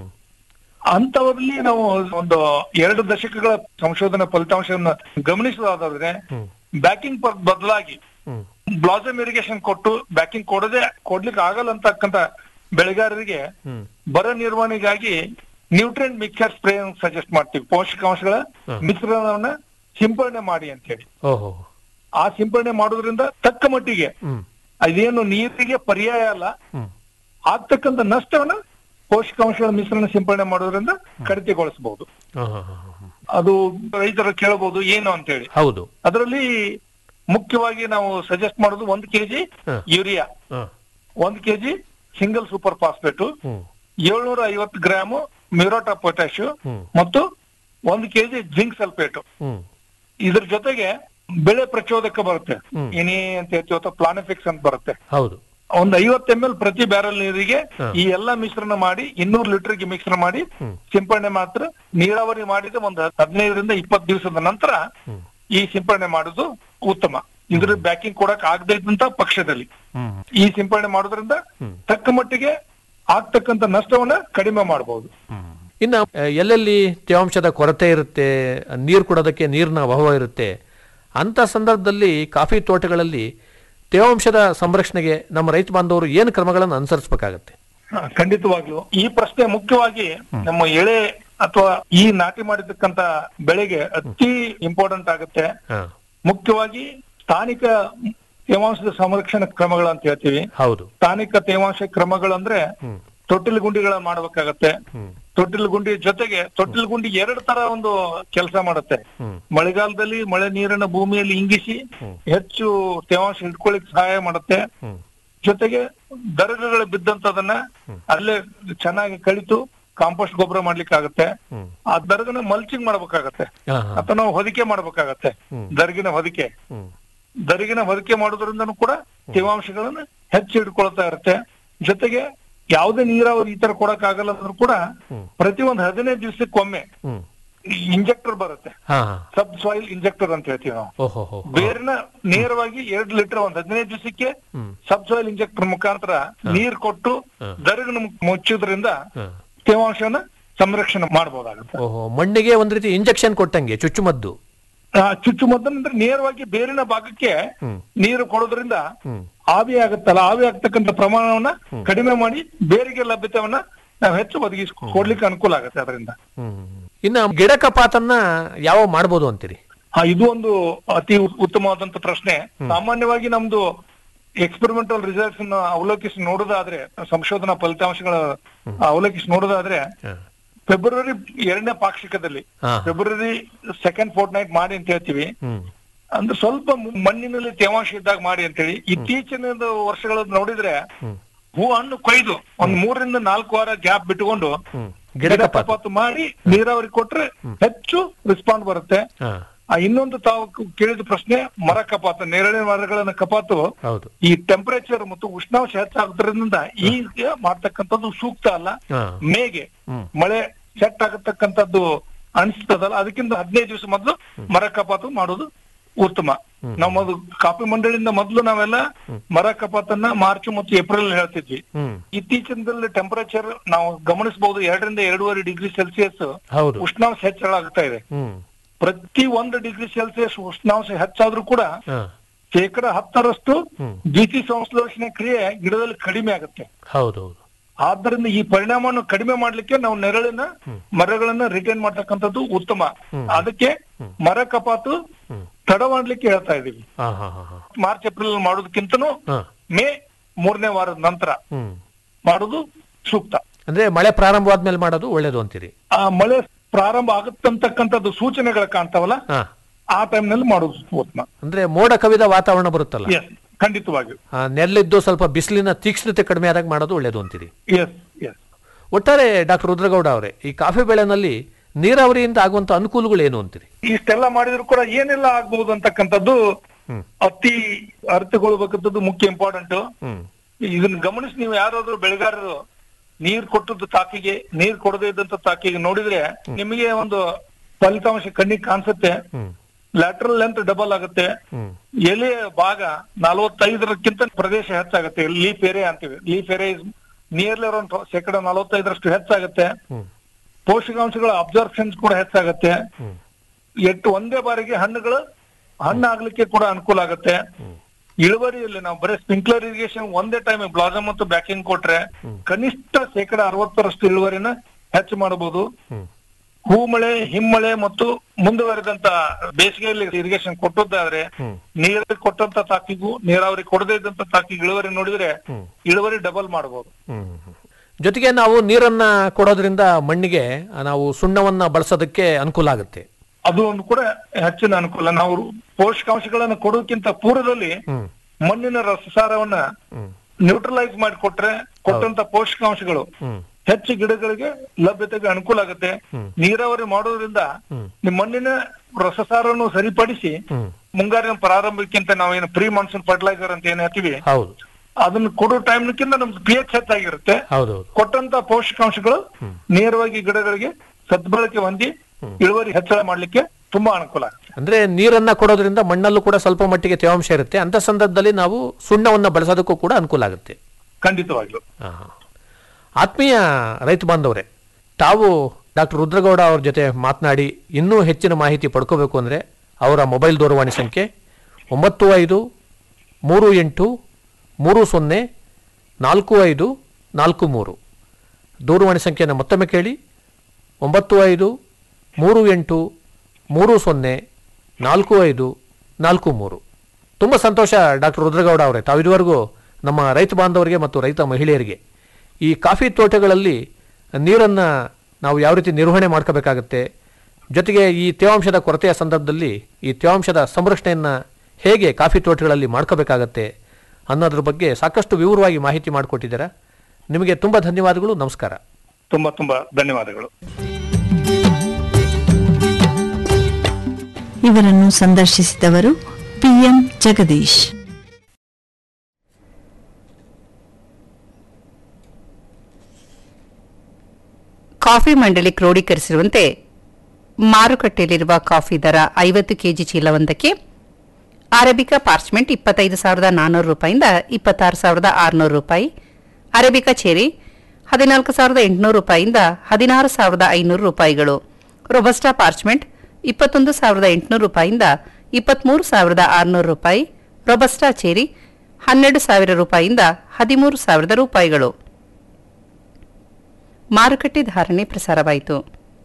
ಅಂತವರಲ್ಲಿ ನಾವು ಒಂದು ಎರಡು ದಶಕಗಳ ಸಂಶೋಧನಾ ಫಲಿತಾಂಶವನ್ನ ಗಮನಿಸೋದಾದ್ರೆ ಹ್ಮ್ ಬ್ಯಾಕಿಂಗ್ ಬದಲಾಗಿ ಹ್ಮ್ ಬ್ಲಾಸಮ್ ಇರಿಗೇಷನ್ ಕೊಟ್ಟು ಬ್ಯಾಕಿಂಗ್ ಕೊಡದೆ ಕೊಡ್ಲಿಕ್ಕೆ ಆಗಲ್ಲ ಅಂತಕ್ಕಂತ ಬೆಳೆಗಾರರಿಗೆ ಹ್ಮ್ ಬರ ನಿರ್ವಹಣೆಗಾಗಿ ನ್ಯೂಟ್ರಿಯೆಂಟ್ ಮಿಕ್ಸರ್ ಸ್ಪ್ರೇ ಸಜೆಸ್ಟ್ ಮಾಡ್ತೀವಿ ಪೋಷಕಾಂಶಗಳ ಮಿಶ್ರಣವನ್ನ ಸಿಂಪಡಣೆ ಮಾಡಿ ಅಂತ ಹೇಳಿ ಓಹೋ ಆ ಸಿಂಪಡಣೆ ಮಾಡೋದ್ರಿಂದ ತಕ್ಕ ಮಟ್ಟಿಗೆ ಹ್ಮ್ ಅದೇನು ನೀರಿಗೆ ಪರ್ಯಾಯ ಅಲ್ಲ ಹ್ಮ್ ಆಗ್ತಕ್ಕಂಥ ನಷ್ಟವನ್ನ ಪೋಷಕಾಂಶಗಳ ಮಿಶ್ರಣ ಸಿಂಪಡಣೆ ಮಾಡೋದ್ರಿಂದ ಕಡಿತಗೊಳಿಸಬಹುದು ಹಾ, ಹಾ, ಹಾ, ಹಾ. ಅದು ರೈತರು ಕೇಳಬಹುದು ಏನು ಅಂತ ಹೇಳಿ ಹೌದು ಅದರಲ್ಲಿ ಮುಖ್ಯವಾಗಿ ನಾವು ಸಜೆಸ್ಟ್ ಮಾಡೋದು ಒಂದು ಕೆಜಿ ಹ. ಯೂರಿಯಾ ಹಾ ಒಂದ್ ಕೆಜಿ ಸಿಂಗಲ್ ಸೂಪರ್ ಫಾಸ್ಫೇಟ್ ಏಳ್ನೂರ ಐವತ್ತು ಗ್ರಾಮ್ ಮ್ಯೂರೋಟಾ ಪೊಟ್ಯಾಶ್ ಮತ್ತು ಒಂದು ಕೆಜಿ ಜಿಂಕ್ ಸಲ್ಫೇಟ್ ಇದ್ರ ಜೊತೆಗೆ ಬೆಳೆ ಪ್ರಚೋದಕ ಬರುತ್ತೆ ಇನಿ ಅಂತ ಹೇಳ್ತೀವಿ ಅಥವಾ ಪ್ಲಾನಿಫಿಕ್ಸ್ ಅಂತ ಬರುತ್ತೆ ಹೌದು ಒಂದ್ ಐವತ್ತು ಎಂ ಎಲ್ ಪ್ರತಿ ಬ್ಯಾರಲ್ ನೀರಿಗೆ ಈ ಎಲ್ಲಾ ಮಿಶ್ರಣ ಮಾಡಿ ಇನ್ನೂರು ಲೀಟರ್ಗೆ ಮಿಶ್ರಣ ಮಾಡಿ ಸಿಂಪಡಣೆ ಮಾತ್ರ ನೀರಾವರಿ ಮಾಡಿದ ಒಂದು ಹದಿನೈದರಿಂದ ಇಪ್ಪತ್ತು ದಿವಸದ ನಂತರ ಈ ಸಿಂಪಡಣೆ ಮಾಡುದು ಉತ್ತಮ ಇದ್ರ ಬ್ಯಾಕಿಂಗ್ ಕೊಡಕ್ ಆಗದೇ ಇದ್ದಂತ ಪಕ್ಷದಲ್ಲಿ ಈ ಸಿಂಪಡಣೆ ಮಾಡೋದ್ರಿಂದ ತಕ್ಕ ಮಟ್ಟಿಗೆ ಆಗ್ತಕ್ಕಂತ ನಷ್ಟವನ್ನ ಕಡಿಮೆ ಮಾಡಬಹುದು ಇನ್ನು ಆ, ಎಲ್ಲೆಲ್ಲಿ ತೇವಾಂಶದ ಕೊರತೆ ಇರುತ್ತೆ ನೀರು ಕೊಡೋದಕ್ಕೆ ನೀರಿನ ಅಭಾವ ಇರುತ್ತೆ ಅಂತ ಸಂದರ್ಭದಲ್ಲಿ ಕಾಫಿ ತೋಟಗಳಲ್ಲಿ ತೇವಾಂಶದ ಸಂರಕ್ಷಣೆಗೆ ನಮ್ಮ ರೈತ ಬಾಂಧವರು ಏನು ಕ್ರಮಗಳನ್ನು ಅನುಸರಿಸಬೇಕಾಗತ್ತೆ ಹ, ಖಂಡಿತವಾಗ್ಲು ಈ ಪ್ರಶ್ನೆ ಮುಖ್ಯವಾಗಿ ನಮ್ಮ ಎಳೆ ಅಥವಾ ಈ ನಾಟಿ ಮಾಡಿರ್ತಕ್ಕಂತ ಬೆಳೆಗೆ ಅತಿ ಇಂಪಾರ್ಟೆಂಟ್ ಆಗುತ್ತೆ ಮುಖ್ಯವಾಗಿ ಸ್ಥಾನಿಕ ತೇವಾಂಶದ ಸಂರಕ್ಷಣಾ ಕ್ರಮಗಳು ಅಂತ ಹೇಳ್ತೀವಿ ಹೌದು ಸ್ಥಾನಿಕ ತೇವಾಂಶ ಕ್ರಮಗಳಂದ್ರೆ ತೊಟ್ಟಿಲು ಗುಂಡಿಗಳನ್ನ ಮಾಡ್ಬೇಕಾಗತ್ತೆ ತೊಟ್ಟಿಲು ಗುಂಡಿ ಜೊತೆಗೆ ತೊಟ್ಟಿಲು ಗುಂಡಿ ಎರಡು ತರ ಒಂದು ಕೆಲಸ ಮಾಡುತ್ತೆ ಮಳೆಗಾಲದಲ್ಲಿ ಮಳೆ ನೀರನ್ನ ಭೂಮಿಯಲ್ಲಿ ಇಂಗಿಸಿ ಹೆಚ್ಚು ತೇವಾಂಶ ಹಿಡ್ಕೊಳ್ಳಿಕ್ ಸಹಾಯ ಮಾಡುತ್ತೆ ಜೊತೆಗೆ ದರಗಗಳು ಬಿದ್ದಂತದನ್ನ ಅಲ್ಲೇ ಚೆನ್ನಾಗಿ ಕಳಿತು ಕಾಂಪೋಸ್ಟ್ ಗೊಬ್ಬರ ಮಾಡ್ಲಿಕ್ಕೆ ಆಗುತ್ತೆ ಆ ದರ್ಗನ ಮಲ್ಚಿಂಗ್ ಮಾಡ್ಬೇಕಾಗತ್ತೆ ಹಾ, ಹಾ. ಅಥವಾ ನಾವು ಹೊದಿಕೆ ಮಾಡ್ಬೇಕಾಗತ್ತೆ ದರ್ಗಿನ ಹೊದಿಕೆ ದರಿಗಿನ ಹೊದಿಕೆ ಮಾಡೋದ್ರಿಂದನೂ ಕೂಡ ತೇವಾಂಶಗಳನ್ನ ಹೆಚ್ಚು ಹಿಡ್ಕೊಳ್ತಾ ಇರುತ್ತೆ ಜೊತೆಗೆ ಯಾವುದೇ ನೀರಾವರಿ ಈ ತರ ಕೊಡಕ್ ಆಗಲ್ಲ ಅಂದ್ರೂ ಕೂಡ ಪ್ರತಿ ಒಂದ್ ಹದಿನೈದು ದಿವಸಕ್ಕೊಮ್ಮೆ ಇಂಜೆಕ್ಟರ್ ಬರುತ್ತೆ ಹಾ ಹಾ ಸಬ್ ಸಾಯಿಲ್ ಇಂಜೆಕ್ಟರ್ ಅಂತ ಹೇಳ್ತೀವಿ ನಾವು ಓಹೋ ಹೋ ಬೇರಿನ ನೇರವಾಗಿ ಎರಡು ಲೀಟರ್ ಒಂದ್ ಹದಿನೈದು ದಿವಸಕ್ಕೆ ಸಬ್ ಸಾಯಿಲ್ ಇಂಜೆಕ್ಟರ್ ಮುಖಾಂತರ ನೀರ್ ಕೊಟ್ಟು ದರಗನ ಮುಚ್ಚೋದ್ರಿಂದ ತೇವಾಂಶನ ಸಂರಕ್ಷಣೆ ಮಾಡಬಹುದಾಗುತ್ತೆ ಓಹೋ ಮಣ್ಣಿಗೆ ಒಂದ್ ರೀತಿ ಇಂಜೆಕ್ಷನ್ ಕೊಟ್ಟಂಗೆ ಚುಚ್ಚುಮದ್ದು ಆ, ಚುಚ್ಚುಮದ್ದನಂದ್ರೆ ನೇರವಾಗಿ ಬೇರಿನ ಭಾಗಕ್ಕೆ ನೀರು ಕೊಡೋದ್ರಿಂದ ಆವಿ ಆಗುತ್ತಲ್ಲ ಆವಿ ಆಗ್ತಕ್ಕಂಥ ಪ್ರಮಾಣವನ್ನ ಕಡಿಮೆ ಮಾಡಿ ಬೇರಿಗೆ ಲಭ್ಯತೆವನ್ನ ನಾವು ಹೆಚ್ಚು ಒದಗಿಸಿ ಕೊಡ್ಲಿಕ್ಕೆ ಅನುಕೂಲ ಆಗುತ್ತೆ ಅದರಿಂದ ಇನ್ನು ಗಿಡ ಕಪಾತನ್ನ ಯಾವ ಮಾಡ್ಬೋದು ಅಂತೀರಿ ಆ, ಇದು ಒಂದು ಅತಿ ಉ- ಉತ್ತಮವಾದಂತ ಪ್ರಶ್ನೆ ಸಾಮಾನ್ಯವಾಗಿ ನಮ್ದು ಎಕ್ಸ್ಪೆರಿಮೆಂಟಲ್ ರಿಸಲ್ಟ್ಸ್ ಅನ್ನ ಅವಲೋಕಿಸಿ ನೋಡೋದಾದ್ರೆ ಸಂಶೋಧನಾ ಫಲಿತಾಂಶಗಳ ಅವಲೋಕಿಸಿ ನೋಡೋದಾದ್ರೆ ಫೆಬ್ರವರಿ ಎರಡನೇ ಪಾಕ್ಷಿಕದಲ್ಲಿ ಹಾ. ಫೆಬ್ರವರಿ ಸೆಕೆಂಡ್ ಫೋರ್ಟ್ ನೈಟ್ ಮಾಡಿ ಅಂತ ಹೇಳ್ತೀವಿ ಅಂದ್ರೆ ಸ್ವಲ್ಪ ಮು- ಮಣ್ಣಿನಲ್ಲಿ ತೇವಾಂಶ ಇದ್ದಾಗ ಮಾಡಿ ಅಂತೇಳಿ ಇತ್ತೀಚಿನ ವರ್ಷಗಳ ನೋಡಿದ್ರೆ ಹೂ ಹಣ್ಣು ಕೊಯ್ದು ಒಂದ್ ಮೂರರಿಂದ ನಾಲ್ಕು ವಾರ ಗ್ಯಾಪ್ ಬಿಟ್ಕೊಂಡು ಗಿಡ ಗಿಡ ಕಪಾತು. ಕಪಾತು ಮಾಡಿ ನೀರಾವರಿ ಕೊಟ್ರೆ ಹೆಚ್ಚು ರೆಸ್ಪಾಂಡ್ ಬರುತ್ತೆ ಹಾ ಆ ಇನ್ನೊಂದು ತಾವು ಕ- ಕೇಳಿದ ಪ್ರಶ್ನೆ ಮರ ಕಪಾತು ನೇರಳೆ ಮರಗಳನ್ನ ಕಪಾತು ಹೌದು ಈ ಟೆಂಪರೇಚರ್ ಮತ್ತು ಉಷ್ಣಾಂಶ ಹೆಚ್ಚಾಗೋದ್ರಿಂದ ಈಗ ಮಾಡ್ತಕ್ಕಂಥದ್ದು ಸೂಕ್ತ ಅಲ್ಲ ಹಾ. ಮೇಗೆ ಮಳೆ ಸೆಟ್ ಆಗತಕ್ಕಂಥದ್ದು ಅನಿಸ್ತದಲ್ಲ ಅದಕ್ಕಿಂತ ಹದಿನೈದು ದಿವಸ ಮೊದಲು ಮರ ಕಪಾತು ಮಾಡೋದು ಉತ್ತಮ ನಮ್ಮದು ಕಾಫಿ ಮಂಡಳಿಯಿಂದ ಮೊದಲು ನಾವೆಲ್ಲ ಮರ ಕಪಾತನ್ನ ಮಾರ್ಚ್ ಮತ್ತು ಏಪ್ರಿಲ್ ಹೇಳ್ತಿದ್ವಿ ಹ್ಮ್ ಇತ್ತೀಚಿನದಲ್ಲಿ ಟೆಂಪರೇಚರ್ ನಾವು ಗಮನಿಸಬಹುದು ಎರಡರಿಂದ ಎರಡೂವರೆ ಡಿಗ್ರಿ ಸೆಲ್ಸಿಯಸ್ ಹೌದು ಉಷ್ಣಾಂಶ ಹೆಚ್ಚಳ ಆಗ್ತಾ ಇದೆ ಹ್ಮ್ ಪ್ರತಿ ಒಂದು ಡಿಗ್ರಿ ಸೆಲ್ಸಿಯಸ್ ಉಷ್ಣಾಂಶ ಹೆಚ್ಚಾದ್ರೂ ಕೂಡ ಹಾ ಶೇಕಡ ಹತ್ತರಷ್ಟು ದ್ವಿತೀಯ ಸಂಶ್ಲೇಷಣೆ ಕ್ರಿಯೆ ಗಿಡದಲ್ಲಿ ಕಡಿಮೆ ಆಗುತ್ತೆ ಹೌದು ಹೌದು ಆದ್ದರಿಂದ ಈ ಪರಿಣಾಮವನ್ನು ಕಡಿಮೆ ಮಾಡ್ಲಿಕ್ಕೆ ನಾವು ನೆರಳಿನ ಮರಗಳನ್ನ ರಿಟೈನ್ ಮಾಡ್ತಕ್ಕಂಥದ್ದು ಉತ್ತಮ ಅದಕ್ಕೆ ಮರ ಕಪಾತು ತಡ ಮಾಡ್ಲಿಕ್ಕೆ ಹೇಳ್ತಾ ಇದೀವಿ ಹಾ ಹಾ ಹಾ ಹಾ ಮಾರ್ಚ್ ಏಪ್ರಿಲ್ ಮಾಡೋದಕ್ಕಿಂತನೂ ಹಾ ಮೇ ಮೂರನೇ ವಾರದ ನಂತರ ಹ್ಮ್ ಮಾಡೋದು ಸೂಕ್ತ ಅಂದ್ರೆ ಮಳೆ ಪ್ರಾರಂಭವಾದ್ಮೇಲೆ ಮಾಡೋದು ಒಳ್ಳೇದು ಅಂತೀರಿ ಆ ಮಳೆ ಪ್ರಾರಂಭ ಆಗುತ್ತಂತಕ್ಕಂಥದ್ದು ಸೂಚನೆಗಳು ಕಾಣ್ತಾವಲ್ಲ ಹಾ ಆ ಟೈಮ್ ನಲ್ಲಿ ಮಾಡೋದು ಉತ್ತಮ ಅಂದ್ರೆ ಮೋಡ ಕವಿದ ವಾತಾವರಣ ಬರುತ್ತಲ್ಲ ಎಸ್ ಖಂಡಿತವಾಗಿಯೂ ಆ, ನೆರಳಿದ್ದು ಸ್ವಲ್ಪ ಬಿಸಿಲಿನ ತೀಕ್ಷ್ಣತೆ ಕಡಿಮೆ ಆದಾಗ ಮಾಡೋದು ಒಳ್ಳೇದು ಅಂತೀರಿ ಎಸ್ ಎಸ್ ಒಟ್ಟಾರೆ ಡಾಕ್ಟರ್ ರುದ್ರಗೌಡ ಅವರೇ ಈ ಕಾಫಿ ಬೆಳೆನಲ್ಲಿ ನೀರಾವರಿಯಿಂದ ಆಗುವಂತ ಅನುಕೂಲಗಳು ಏನು ಅಂತೀರಿ ಇಷ್ಟೆಲ್ಲ ಮಾಡಿದ್ರು ಕೂಡ ಏನೆಲ್ಲ ಆಗ್ಬಹುದು ಅಂತಕ್ಕಂಥದ್ದು ಅತಿ ಅರ್ಥಗೊಳ್ಬೇಕಂತದ್ದು ಮುಖ್ಯ ಇಂಪಾರ್ಟೆಂಟ್ ಹ್ಮ್ ಇದನ್ನ ಗಮನಿಸಿ ನೀವು ಯಾರಾದ್ರೂ ಬೆಳೆಗಾರರು ನೀರ್ ಕೊಟ್ಟದ್ದು ತಾಕಿಗೆ ನೀರ್ ಕೊಡದೇ ಇದ್ದಂತ ತಾಕಿಗೆ ನೋಡಿದ್ರೆ ನಿಮಗೆ ಒಂದು ಫಲಿತಾಂಶ ಕಣ್ಣಿಗೆ ಕಾಣಿಸುತ್ತೆ ಲ್ಯಾಟ್ರಲ್ ಲೆಂತ್ ಡಬಲ್ ಆಗುತ್ತೆ ಎಲೆಯ ಭಾಗ ನಲವತ್ತೈದರಕ್ಕಿಂತ ಪ್ರದೇಶ ಹೆಚ್ಚಾಗುತ್ತೆ ಲೀಫ್ ಏರಿಯಾ ಅಂತೀವಿ leaf area is nearly around ಶೇಕಡ ನಲವತ್ತೈದರಷ್ಟು ಹೆಚ್ಚಾಗುತ್ತೆ ಪೋಷಕಾಂಶಗಳ ಅಬ್ಸರ್ಪ್ಷನ್ಸ್ ಕೂಡ ಹೆಚ್ಚಾಗುತ್ತೆ ಎಟ್ಟು ಒಂದೇ ಬಾರಿಗೆ ಹಣ್ಣುಗಳು ಹಣ್ಣಾಗ್ಲಿಕ್ಕೆ ಕೂಡ ಅನುಕೂಲ ಆಗುತ್ತೆ ಇಳುವರಿಯಲ್ಲಿ ನಾವು ಬರೀ ಸ್ಪ್ರಿಂಕ್ಲರ್ ಇರಿಗೇಷನ್ ಒಂದೇ ಟೈಮ್ ಬ್ಲಾಸಮ್ ಮತ್ತು ಬ್ಯಾಕಿಂಗ್ ಕೊಟ್ರೆ ಕನಿಷ್ಠ ಶೇಕಡ ಅರವತ್ತರಷ್ಟು ಇಳುವರಿನ ಹೆಚ್ಚು ಮಾಡಬಹುದು ಹೂ ಮಳೆ ಹಿಮ್ಮಳೆ ಮತ್ತು ಮುಂದುವರೆದಂತ ಬೇಸಿಗೆಯಲ್ಲಿ ಇರಿಗೇಷನ್ ಕೊಟ್ಟದ್ದಾದ್ರೆ ನೀರು ಕೊಟ್ಟಂತ ತಾಕಿಗೂ ನೀರಾವರಿ ಕೊಡದೇ ಇದ್ದಂತ ತಾಕಿಗೆ ಇಳುವರಿ ನೋಡಿದ್ರೆ ಇಳುವರಿ ಡಬಲ್ ಮಾಡಬಹುದು ಜೊತೆಗೆ ನಾವು ನೀರನ್ನ ಕೊಡೋದ್ರಿಂದ ಮಣ್ಣಿಗೆ ಆ, ನಾವು ಸುಣ್ಣವನ್ನ ಬಳಸೋದಕ್ಕೆ ಅನುಕೂಲ ಆಗುತ್ತೆ ಅದು ಒಂದು ಕೂಡ ಹೆಚ್ಚಿನ ಅನುಕೂಲ ನಾವು ಪೋಷಕಾಂಶಗಳನ್ನ ಕೊಡೋಕ್ಕಿಂತ ಪೂರ್ವದಲ್ಲಿ ಮಣ್ಣಿನ ರಸಸಾರವನ್ನ ನ್ಯೂಟ್ರಲೈಸ್ ಮಾಡಿ ಕೊಟ್ರೆ ಕೊಟ್ಟಂತ ಪೋಷಕಾಂಶಗಳು ಹ್ಮ್ ಹೆಚ್ಚು ಗಿಡಗಳಿಗೆ ಲಭ್ಯತೆಗೆ ಅನುಕೂಲ ಆಗುತ್ತೆ ನೀರಾವರಿ ಮಾಡೋದ್ರಿಂದ ನಿಮ್ ಮಣ್ಣಿನ ರಸಸಾರವನ್ನು ಸರಿಪಡಿಸಿ ಹ್ಮ್ ಮುಂಗಾರಿನ ಪ್ರಾರಂಭಕ್ಕಿಂತ ನಾವೇನು ಪ್ರೀ ಮಾನ್ಸೂನ್ ಫರ್ಟಿಲೈಸರ್ ಅಂತ ಏನ್ ಹೇಳ್ತೀವಿ ಹೌದು ಅದನ್ನ ಕೊಡೋ ಟೈಮ್ಕಿಂತ ನಮ್ದು ಪಿ ಎಚ್ ಹೆಚ್ಚಾಗಿರುತ್ತೆ ಹೌದೌದು ಕೊಟ್ಟಂತ ಪೋಷಕಾಂಶಗಳು ನೇರವಾಗಿ ಗಿಡಗಳಿಗೆ ಸದ್ಬಳಕೆ ಹೊಂದಿ ಇಳುವರಿ ಹೆಚ್ಚಳ ಮಾಡ್ಲಿಕ್ಕೆ ತುಂಬಾ ಅನುಕೂಲ ಆಗುತ್ತೆ ಅಂದ್ರೆ ನೀರನ್ನ ಕೊಡೋದ್ರಿಂದ ಮಣ್ಣಲ್ಲೂ ಕೂಡ ಸ್ವಲ್ಪ ಮಟ್ಟಿಗೆ ತೇವಾಂಶ ಇರುತ್ತೆ ಅಂತ ಸಂದರ್ಭದಲ್ಲಿ ನಾವು ಸುಣ್ಣವನ್ನ ಬಳಸೋದಕ್ಕೂ ಕೂಡ ಅನುಕೂಲ ಆಗುತ್ತೆ ಖಂಡಿತವಾಗ್ಲು ಆ. ಆತ್ಮೀಯ ರೈತ ಬಾಂಧವರೇ ತಾವು ಡಾಕ್ಟರ್ ರುದ್ರಗೌಡ ಅವ್ರ ಜೊತೆ ಮಾತನಾಡಿ ಇನ್ನೂ ಹೆಚ್ಚಿನ ಮಾಹಿತಿ ಪಡ್ಕೋಬೇಕು ಅಂದರೆ ಅವರ ಮೊಬೈಲ್ ದೂರವಾಣಿ ಸಂಖ್ಯೆ ಒಂಬತ್ತು ಐದು ಮೂರು ಎಂಟು ಮೂರು ಸೊನ್ನೆ ನಾಲ್ಕು ಐದು ನಾಲ್ಕು ಮೂರು ದೂರವಾಣಿ ಸಂಖ್ಯೆಯನ್ನು ಮತ್ತೊಮ್ಮೆ ಕೇಳಿ ಒಂಬತ್ತು ಐದು ಮೂರು ಎಂಟು ಮೂರು ಸೊನ್ನೆ ನಾಲ್ಕು ಐದು ನಾಲ್ಕು ಮೂರು ತುಂಬ ಸಂತೋಷ ಡಾಕ್ಟರ್ ರುದ್ರಗೌಡ ಅವರೇ ತಾವು ಇದುವರೆಗೂ ನಮ್ಮ ರೈತ ಬಾಂಧವರಿಗೆ ಮತ್ತು ರೈತ ಮಹಿಳೆಯರಿಗೆ ಈ ಕಾಫಿ ತೋಟಗಳಲ್ಲಿ ನೀರನ್ನು ನಾವು ಯಾವ ರೀತಿ ನಿರ್ವಹಣೆ ಮಾಡ್ಕೋಬೇಕಾಗತ್ತೆ ಜೊತೆಗೆ ಈ ತೇವಾಂಶದ ಕೊರತೆಯ ಸಂದರ್ಭದಲ್ಲಿ ಈ ತೇವಾಂಶದ ಸಂರಕ್ಷಣೆಯನ್ನು ಹೇಗೆ ಕಾಫಿ ತೋಟಗಳಲ್ಲಿ ಮಾಡ್ಕೋಬೇಕಾಗತ್ತೆ ಅನ್ನೋದ್ರ ಬಗ್ಗೆ ಸಾಕಷ್ಟು ವಿವರವಾಗಿ ಮಾಹಿತಿ ಮಾಡಿಕೊಟ್ಟಿದ್ದೀರಾ ನಿಮಗೆ ತುಂಬ ಧನ್ಯವಾದಗಳು ನಮಸ್ಕಾರ ತುಂಬಾ ತುಂಬಾ ಧನ್ಯವಾದಗಳು ಇವರನ್ನು ಸಂದರ್ಶಿಸಿದವರು ಪಿಎಂ ಜಗದೀಶ್ ಕಾಫಿ ಮಂಡಳಿ ಕ್ರೋಢೀಕರಿಸಿರುವಂತೆ ಮಾರುಕಟ್ಟೆಯಲ್ಲಿರುವ ಕಾಫಿ ದರ ಐವತ್ತು ಕೆಜಿ ಚೀಲವೊಂದಕ್ಕೆ ಅರೇಬಿಕಾ ಪಾರ್ಚ್ಮೆಂಟ್ ಇಪ್ಪತ್ತೈದು ಸಾವಿರದ ನಾನ್ನೂರು ರೂಪಾಯಿಂದ ಇಪ್ಪತ್ತಾರು ಸಾವಿರದ ಆರುನೂರು ರೂಪಾಯಿ ಅರೇಬಿಕಾ ಚೇರಿ ಹದಿನಾಲ್ಕು ಸಾವಿರದ ಎಂಟುನೂರು ರೂಪಾಯಿಂದ ಹದಿನಾರು ಸಾವಿರದ ಐನೂರು ರೂಪಾಯಿಗಳು ರೊಬಸ್ಟಾ ಪಾರ್ಚ್ಮೆಂಟ್ ಇಪ್ಪತ್ತೊಂದು ಸಾವಿರದ ಎಂಟುನೂರು ರೂಪಾಯಿಂದ ಇಪ್ಪತ್ಮೂರು ಸಾವಿರದ ಆರುನೂರು ರೂಪಾಯಿ ರೊಬಸ್ಟಾ ಚೇರಿ ಹನ್ನೆರಡು ಸಾವಿರ ರೂಪಾಯಿಂದ ಹದಿಮೂರು ಸಾವಿರದ ರೂಪಾಯಿಗಳು ಮಾರುಕಟ್ಟೆ ಧಾರಣೆ ಪ್ರಸಾರವಾಯಿತು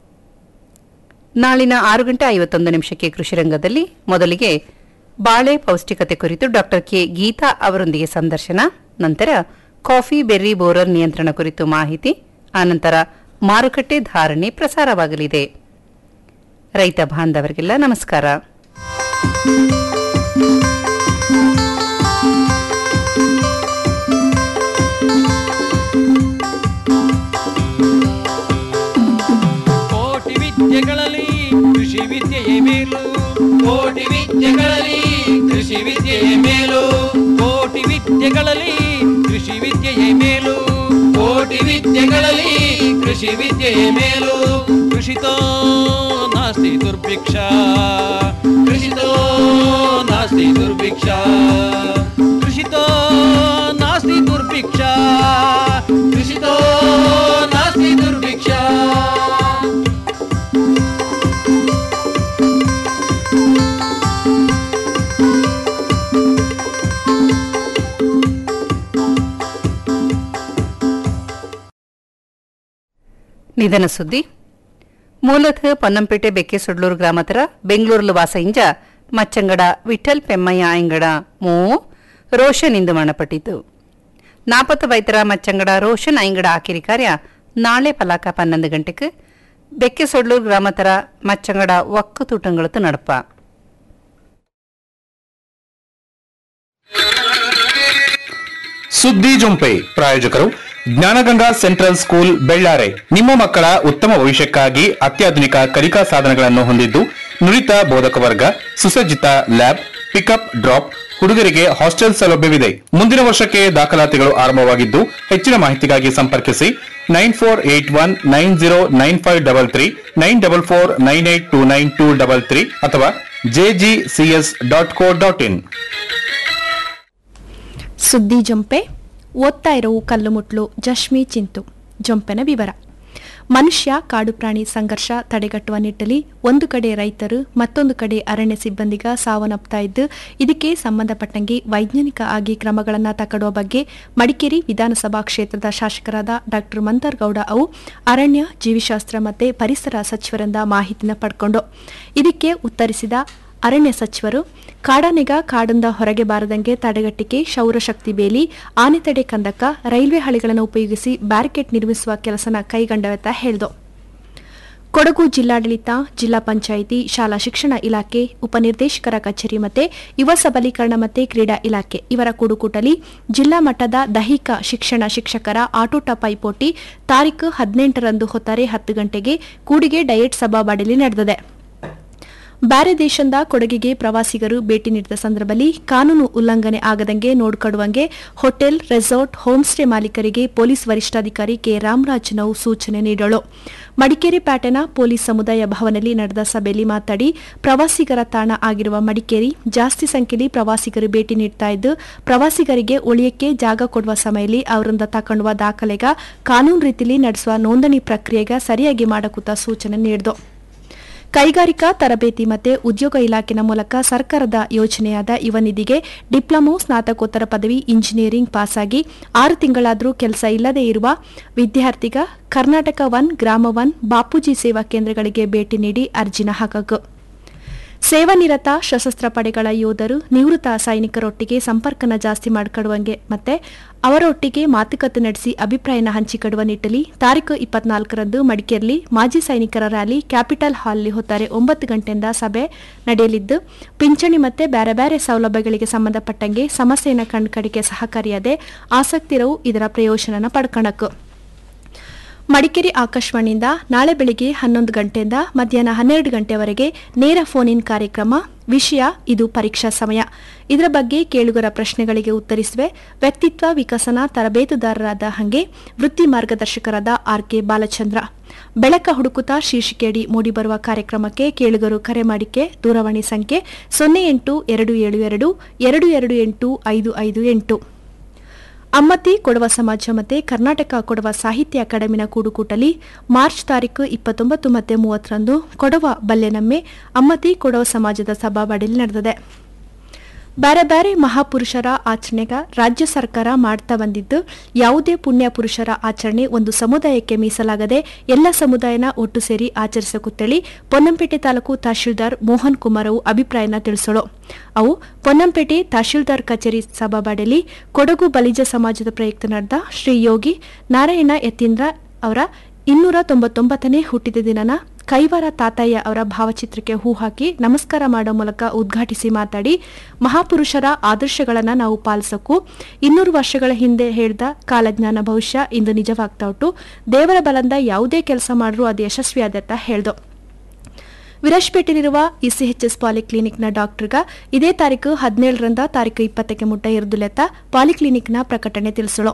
ನಾಳಿನ ಆರು ಗಂಟೆ ಐವತ್ತೊಂದು ನಿಮಿಷಕ್ಕೆ ಕೃಷಿ ರಂಗದಲ್ಲಿ ಮೊದಲಿಗೆ ಬಾಳೆ ಪೌಷ್ಟಿಕತೆ ಕುರಿತು ಡಾಕ್ಟರ್ ಕೆ ಗೀತಾ ಅವರೊಂದಿಗೆ ಸಂದರ್ಶನ ನಂತರ ಕಾಫಿ ಬೆರ್ರಿ ಬೋರರ್ ನಿಯಂತ್ರಣ ಕುರಿತು ಮಾಹಿತಿ ಆನಂತರ ಮಾರುಕಟ್ಟೆ ಧಾರಣೆ ಪ್ರಸಾರವಾಗಲಿದೆ ರೈತ ಬಾಂಧವರಿಗೆಲ್ಲ ನಮಸ್ಕಾರ ಕೋಟಿ ವಿದ್ಯೆಗಳಲ್ಲಿ ಕೃಷಿ ವಿದ್ಯೆಯೇ ಮೇಲು ಕೋಟಿ ವಿದ್ಯೆಗಳಲ್ಲಿ ಕೃಷಿ ವಿದ್ಯೆಯೇ ಮೇಲು ಕೋಟಿ ವಿದ್ಯೆಗಳಲ್ಲಿ ಕೃಷಿ ವಿದ್ಯೆಯೇ ಮೇಲು ಕೋಟಿ ವಿದ್ಯೆಗಳಲ್ಲಿ ಕೃಷಿ ವಿದ್ಯೆಯೇ ಮೇಲು ಕೃಷಿತೋ ನಾಸ್ತಿ ದುರ್ಭಿಕ್ಷ ಕೃಷಿತೋ ನಾಸ್ತಿ ದುರ್ಭಿಕ್ಷ ಕೃಷಿತೋ ನಾಸ್ತಿ ದುರ್ಭಿಕ್ಷ ಕೃಷಿತೋ ನಾಸ್ತಿ ದುರ್ಭಿಕ್ಷ ನಿಧನ ಸುದ್ದಿ ಮೂಲತಃ ಪೊನ್ನಂಪೇಟೆ ಬೆಕ್ಕೆಸೊಡ್ಲೂರು ಗ್ರಾಮತರ ಬೆಂಗಳೂರು ವಾಸ ಇಂಜ ಮಚ್ಚಂಗಡ ವಿಠಲ್ ಪೆಮ್ಮಯ್ಯ ಆಯಂಗಡ ಮೂ ರೋಷನ್ ಇಂದು ಮರಣಪಟ್ಟಿತು ನಾಪತ್ತು ವೈತರ ಮಚ್ಚಂಗಡ ರೋಷನ್ ಆಯಂಗಡ ಆಕಿರಿ ಕಾರ್ಯ ನಾಳೆ ಪಲಾಕ ಪನ್ನೊಂದು ಗಂಟೆಗೆ ಬೆಕ್ಕೆಸೊಡ್ಲೂರು ಗ್ರಾಮತರ ಮಚ್ಚಂಗಡ ಒಕ್ಕು ತೂಟಂಗಳತ್ತು ನಡಪ ಸುದ್ದಿ ಜೊಂಪೆ ಪ್ರಾಯೋಜಕರು ಜ್ಞಾನಗಂಗಾ ಸೆಂಟ್ರಲ್ ಸ್ಕೂಲ್ ಬೆಳ್ಳಾರೆ ನಿಮ್ಮ ಮಕ್ಕಳ ಉತ್ತಮ ಭವಿಷ್ಯಕ್ಕಾಗಿ ಅತ್ಯಾಧುನಿಕ ಕಲಿಕಾ ಸಾಧನಗಳನ್ನು ಹೊಂದಿದ್ದು ನುರಿತ ಬೋಧಕ ವರ್ಗ ಸುಸಜ್ಜಿತ ಲ್ಯಾಬ್ ಪಿಕಪ್ ಡ್ರಾಪ್ ಹುಡುಗರಿಗೆ ಹಾಸ್ಟೆಲ್ ಸೌಲಭ್ಯವಿದೆ ಮುಂದಿನ ವರ್ಷಕ್ಕೆ ದಾಖಲಾತಿಗಳು ಆರಂಭವಾಗಿದ್ದು ಹೆಚ್ಚಿನ ಮಾಹಿತಿಗಾಗಿ ಸಂಪರ್ಕಿಸಿ nine four eight one nine zero nine five double three nine double four nine eight two nine two double three ಅಥವಾ JGCS dot co dot in ಸುದ್ದಿ ಜೊಂಪೆ ಓದ್ತಾ ಇರೋ ಕಲ್ಲು ಮುಟ್ಲು ಜಶ್ಮಿ ಚಿಂತು ಜೊಂಪೆನ ವಿವರ ಮನುಷ್ಯ ಕಾಡು ಪ್ರಾಣಿ ಸಂಘರ್ಷ ತಡೆಗಟ್ಟುವ ನಿಟ್ಟಲ್ಲಿ ಒಂದು ಕಡೆ ರೈತರು ಮತ್ತೊಂದು ಕಡೆ ಅರಣ್ಯ ಸಿಬ್ಬಂದಿಗ ಸಾವನ್ನಪ್ತಾ ಇದ್ದು ಇದಕ್ಕೆ ಸಂಬಂಧಪಟ್ಟಂಗೆ ವೈಜ್ಞಾನಿಕ ಆಗಿ ಕ್ರಮಗಳನ್ನು ತಗೊಳ್ಳುವ ಬಗ್ಗೆ ಮಡಿಕೇರಿ ವಿಧಾನಸಭಾ ಕ್ಷೇತ್ರದ ಶಾಸಕರಾದ ಡಾಕ್ಟರ್ ಮಂತರ್ಗೌಡ ಅವು ಅರಣ್ಯ ಜೀವಿಶಾಸ್ತ್ರ ಮತ್ತೆ ಪರಿಸರ ಸಚಿವರಿಂದ ಮಾಹಿತಿನ ಪಡ್ಕೊಂಡು ಇದಕ್ಕೆ ಉತ್ತರಿಸಿದ ಅರಣ್ಯ ಸಚಿವರು ಕಾಡಾನೆಗ ಕಾಡಿಂದ ಹೊರಗೆ ಬಾರದಂಗೆ ತಡೆಗಟ್ಟಿಕೆ ಸೌರಶಕ್ತಿ ಬೇಲಿ ಆನೆ ತಡೆ ಕಂದಕ ರೈಲ್ವೆ ಹಳಿಗಳನ್ನು ಉಪಯೋಗಿಸಿ ಬ್ಯಾರಿಕೇಡ್ ನಿರ್ಮಿಸುವ ಕೆಲಸನ ಕೈಗೊಂಡವೆತ್ತ ಹೇಳಿದು ಕೊಡಗು ಜಿಲ್ಲಾಡಳಿತ ಜಿಲ್ಲಾ ಪಂಚಾಯಿತಿ ಶಾಲಾ ಶಿಕ್ಷಣ ಇಲಾಖೆ ಉಪನಿರ್ದೇಶಕರ ಕಚೇರಿ ಮತ್ತೆ ಯುವ ಸಬಲೀಕರಣ ಮತ್ತೆ ಕ್ರೀಡಾ ಇಲಾಖೆ ಇವರ ಕೂಡುಕೂಟಲಿ ಜಿಲ್ಲಾ ಮಟ್ಟದ ದೈಹಿಕ ಶಿಕ್ಷಣ ಶಿಕ್ಷಕರ ಆಟೋಟ ಪೈಪೋಟಿ ತಾರೀಕು ಹದಿನೆಂಟರಂದು ಹೊತ್ತಾರೆ ಹತ್ತು ಗಂಟೆಗೆ ಕೂಡಿಗೆ ಡಯಟ್ ಸಭಾಬಾಡಿಲಿ ನಡೆದಿದೆ ಬ್ಯಾರೆ ದೇಶದಿಂದ ಕೊಡಗಿಗೆ ಪ್ರವಾಸಿಗರು ಭೇಟಿ ನೀಡಿದ ಸಂದರ್ಭದಲ್ಲಿ ಕಾನೂನು ಉಲ್ಲಂಘನೆ ಆಗದಂಗೆ ನೋಡ್ಕೊಡುವಂಗೆ ಹೋಟೆಲ್ ರೆಸಾರ್ಟ್ ಹೋಮ್ ಸ್ಟೇ ಮಾಲೀಕರಿಗೆ ಪೊಲೀಸ್ ವರಿಷ್ಠಾಧಿಕಾರಿ ಕೆ ರಾಮರಾಜ್ ನಾವು ಸೂಚನೆ ನೀಡಳು ಮಡಿಕೇರಿ ಪ್ಯಾಟೆನ ಪೊಲೀಸ್ ಸಮುದಾಯ ಭವನದಲ್ಲಿ ನಡೆದ ಸಭೆಯಲ್ಲಿ ಮಾತನಾಡಿ ಪ್ರವಾಸಿಗರ ತಾಣ ಆಗಿರುವ ಮಡಿಕೇರಿ ಜಾಸ್ತಿ ಸಂಖ್ಯೆಯಲ್ಲಿ ಪ್ರವಾಸಿಗರು ಭೇಟಿ ನೀಡ್ತಾ ಇದ್ದು ಪ್ರವಾಸಿಗರಿಗೆ ಉಳಿಯಕ್ಕೆ ಜಾಗ ಕೊಡುವ ಸಮಯದಲ್ಲಿ ಅವರಿಂದ ತಕೊಂಡುವ ದಾಖಲೆಗ ಕಾನೂನು ರೀತಿಯಲ್ಲಿ ನಡೆಸುವ ನೋಂದಣಿ ಪ್ರಕ್ರಿಯೆಗ ಸರಿಯಾಗಿ ಮಾಡಕೂತ ಸೂಚನೆ ನೀಡಿದು ಕೈಗಾರಿಕಾ ತರಬೇತಿ ಮತ್ತೆ ಉದ್ಯೋಗ ಇಲಾಖೆನ ಮೂಲಕ ಸರ್ಕಾರದ ಯೋಜನೆಯಾದ ಯುವ ನಿಧಿಗೆ ಡಿಪ್ಲೊಮೊ ಸ್ನಾತಕೋತ್ತರ ಪದವಿ ಇಂಜಿನಿಯರಿಂಗ್ ಪಾಸಾಗಿ ಆರು ತಿಂಗಳಾದರೂ ಕೆಲಸ ಇಲ್ಲದೇ ಇರುವ ವಿದ್ಯಾರ್ಥಿಗ ಕರ್ನಾಟಕ ಒನ್ ಗ್ರಾಮ ಒನ್ ಬಾಪೂಜಿ ಸೇವಾ ಕೇಂದ್ರಗಳಿಗೆ ಭೇಟಿ ನೀಡಿ ಅರ್ಜಿನ ಹಾಕಬೇಕು ಸೇವಾನಿರತ ಸಶಸ್ತ್ರ ಪಡೆಗಳ ಯೋಧರು ನಿವೃತ್ತ ಸೈನಿಕರೊಟ್ಟಿಗೆ ಸಂಪರ್ಕನ ಜಾಸ್ತಿ ಮಾಡಿಕೊಡುವಂಗೆ ಮತ್ತೆ ಅವರೊಟ್ಟಿಗೆ ಮಾತುಕತೆ ನಡೆಸಿ ಅಭಿಪ್ರಾಯನ ಹಂಚಿಕೊಡುವ ನಿಟ್ಟಲ್ಲಿ ತಾರೀಕು ಇಪ್ಪತ್ನಾಲ್ಕರಂದು ಮಡಿಕೇರಿಯಲ್ಲಿ ಮಾಜಿ ಸೈನಿಕರ ರ್ಯಾಲಿ ಕ್ಯಾಪಿಟಲ್ ಹಾಲ್ನಲ್ಲಿ ಹೊತ್ತಾರೆ ಒಂಬತ್ತು ಗಂಟೆಯಿಂದ ಸಭೆ ನಡೆಯಲಿದ್ದು ಪಿಂಚಣಿ ಮತ್ತೆ ಬೇರೆ ಬೇರೆ ಸೌಲಭ್ಯಗಳಿಗೆ ಸಂಬಂಧಪಟ್ಟಂಗೆ ಸಮಸ್ಯೆಯನ್ನು ಕಂಡುಕಡಿಕೆ ಸಹಕಾರಿಯಾದೆ ಆಸಕ್ತಿರವು ಇದರ ಪ್ರಯೋಜನನ ಪಡ್ಕಣಕ್ಕು ಮಡಿಕೇರಿ ಆಕಾಶವಾಣಿಯಿಂದ ನಾಳೆ ಬೆಳಿಗ್ಗೆ ಹನ್ನೊಂದು ಗಂಟೆಯಿಂದ ಮಧ್ಯಾಹ್ನ ಹನ್ನೆರಡು ಗಂಟೆವರೆಗೆ ನೇರ ಫೋನ್ ಇನ್ ಕಾರ್ಯಕ್ರಮ ವಿಷಯ ಇದು ಪರೀಕ್ಷಾ ಸಮಯ ಇದರ ಬಗ್ಗೆ ಕೇಳುಗರ ಪ್ರಶ್ನೆಗಳಿಗೆ ಉತ್ತರಿಸುವೆ ವ್ಯಕ್ತಿತ್ವ ವಿಕಸನ ತರಬೇತುದಾರರಾದ ಹಂಗೆ ವೃತ್ತಿ ಮಾರ್ಗದರ್ಶಕರಾದ ಆರ್ ಕೆ ಬಾಲಚಂದ್ರ ಬೆಳಕ ಹುಡುಕುತ್ತಾ ಶೀರ್ಷಿಕೆಯಡಿ ಮೂಡಿಬರುವ ಕಾರ್ಯಕ್ರಮಕ್ಕೆ ಕೇಳುಗರು ಕರೆ ಮಾಡಿಕೆ ದೂರವಾಣಿ ಸಂಖ್ಯೆ ಸೊನ್ನೆ ಎಂಟು ಎರಡು ಏಳು ಎರಡು ಎರಡು ಎರಡು ಎಂಟು ಐದು ಐದು ಎಂಟು ಅಮ್ಮತಿ ಕೊಡವ ಸಮಾಜ ಮತ್ತೆ ಕರ್ನಾಟಕ ಕೊಡವ ಸಾಹಿತ್ಯ ಅಕಾಡೆಮಿನ ಕೂಡುಕೂಟಲಿ ಮಾರ್ಚ್ ತಾರೀಕು ಇಪ್ಪತ್ತೊಂಬತ್ತು ಮತ್ತೆ ಮೂವತ್ತರಂದು ಕೊಡವ ಬಲ್ಯನಮ್ಮೆ ಅಮ್ಮತಿ ಕೊಡವ ಸಮಾಜದ ಸಭಾವಾಡಿಯಲ್ಲಿ ನಡೆದಿದೆ ಬೇರೆ ಬೇರೆ ಮಹಾಪುರುಷರ ಆಚರಣೆಗ ರಾಜ್ಯ ಸರ್ಕಾರ ಮಾಡ್ತಾ ಬಂದಿದ್ದು ಯಾವುದೇ ಪುಣ್ಯ ಪುರುಷರ ಆಚರಣೆ ಒಂದು ಸಮುದಾಯಕ್ಕೆ ಮೀಸಲಾಗದೆ ಎಲ್ಲ ಸಮುದಾಯನ ಒಟ್ಟು ಸೇರಿ ಆಚರಿಸಕುತ್ತೇಳಿ ಪೊನ್ನಂಪೇಟೆ ತಾಲೂಕು ತಹಶೀಲ್ದಾರ್ ಮೋಹನ್ ಕುಮಾರ್ ಅವು ಅಭಿಪ್ರಾಯನ ತಿಳಿಸಳು ಅವು ಪೊನ್ನಂಪೇಟೆ ತಹಶೀಲ್ದಾರ್ ಕಚೇರಿ ಸಭಾಬಾಡಿಯಲ್ಲಿ ಕೊಡಗು ಬಲಿಜ ಸಮಾಜದ ಪ್ರಯುಕ್ತ ನಡೆದ ಶ್ರೀ ಯೋಗಿ ನಾರಾಯಣ ಯತೀಂದ್ರ ಅವರ ಇನ್ನೂರ ತೊಂಬತ್ತೊಂಬತ್ತನೇ ಹುಟ್ಟಿದ ದಿನನ ಕೈವಾರ ತಾತಯ್ಯ ಅವರ ಭಾವಚಿತ್ರಕ್ಕೆ ಹೂ ಹಾಕಿ ನಮಸ್ಕಾರ ಮಾಡೋ ಮೂಲಕ ಉದ್ಘಾಟಿಸಿ ಮಾತಾಡಿ ಮಹಾಪುರುಷರ ಆದರ್ಶಗಳನ್ನು ನಾವು ಪಾಲಿಸೋಕು ಇನ್ನೂರು ವರ್ಷಗಳ ಹಿಂದೆ ಹೇಳಿದ ಕಾಲಜ್ಞಾನ ಭವಿಷ್ಯ ಇಂದು ನಿಜವಾಗ್ತಾ ಉಂಟು ದೇವರ ಬಲಂದ ಯಾವುದೇ ಕೆಲಸ ಮಾಡ್ರೂ ಅದು ಯಶಸ್ವಿಯಾದತ್ತ ಹೇಳ್ದು ವಿರಾಜ್ಪೇಟೆಯಲ್ಲಿರುವ ಇಸಿಎಚ್ಎಸ್ ಪಾಲಿಕ್ಲಿನಿಕ್ನ ಡಾಕ್ಟರ್ಗ ಇದೇ ತಾರೀಕು ಹದಿನೇಳರಿಂದ ತಾರೀಕು ಇಪ್ಪತ್ತಕ್ಕೆ ಮುಟ್ಟ ಇರುದುಲೆತ್ತ ಪಾಲಿಕ್ಲಿನಿಕ್ನ ಪ್ರಕಟಣೆ ತಿಳಿಸಳು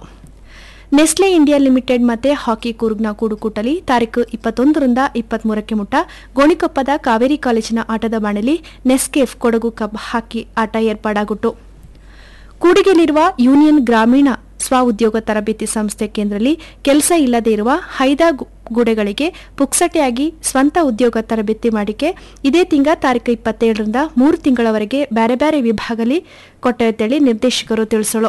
ನೆಸ್ಲೆ ಇಂಡಿಯಾ ಲಿಮಿಟೆಡ್ ಮತ್ತೆ ಹಾಕಿ ಕೂರ್ಗ್ನ ಕೂಡುಕೂಟಲಿ ತಾರೀಕು ಇಪ್ಪತ್ತೊಂದರಿಂದ ಇಪ್ಪತ್ಮೂರಕ್ಕೆ ಮುಟ್ಟ ಗೋಣಿಕೊಪ್ಪದ ಕಾವೇರಿ ಕಾಲೇಜಿನ ಆಟದ ಬಾಣಲಿ ನೆಸ್ಕೇಫ್ ಕೊಡಗು ಕಪ್ ಹಾಕಿ ಆಟ ಏರ್ಪಾಡಾಗುಟ್ಟು ಕೂಡಿಗೆಯಲ್ಲಿರುವ ಯೂನಿಯನ್ ಗ್ರಾಮೀಣ ಸ್ವ ಉದ್ಯೋಗ ತರಬೇತಿ ಸಂಸ್ಥೆ ಕೇಂದ್ರದಲ್ಲಿ ಕೆಲಸ ಇಲ್ಲದೇ ಇರುವ ಹೈದಾ ಗುಡೆಗಳಿಗೆ ಪುಕ್ಸಟೆಯಾಗಿ ಸ್ವಂತ ಉದ್ಯೋಗ ತರಬೇತಿ ಮಾಡಿಕೆ ಇದೇ ತಿಂಗ ತಾರೀಕು ಇಪ್ಪತ್ತೇಳರಿಂದ ಮೂರು ತಿಂಗಳವರೆಗೆ ಬೇರೆ ಬೇರೆ ವಿಭಾಗದಲ್ಲಿ ಕೊಟ್ಟಂತೇಳಿ ನಿರ್ದೇಶಕರು ತಿಳಿಸಲು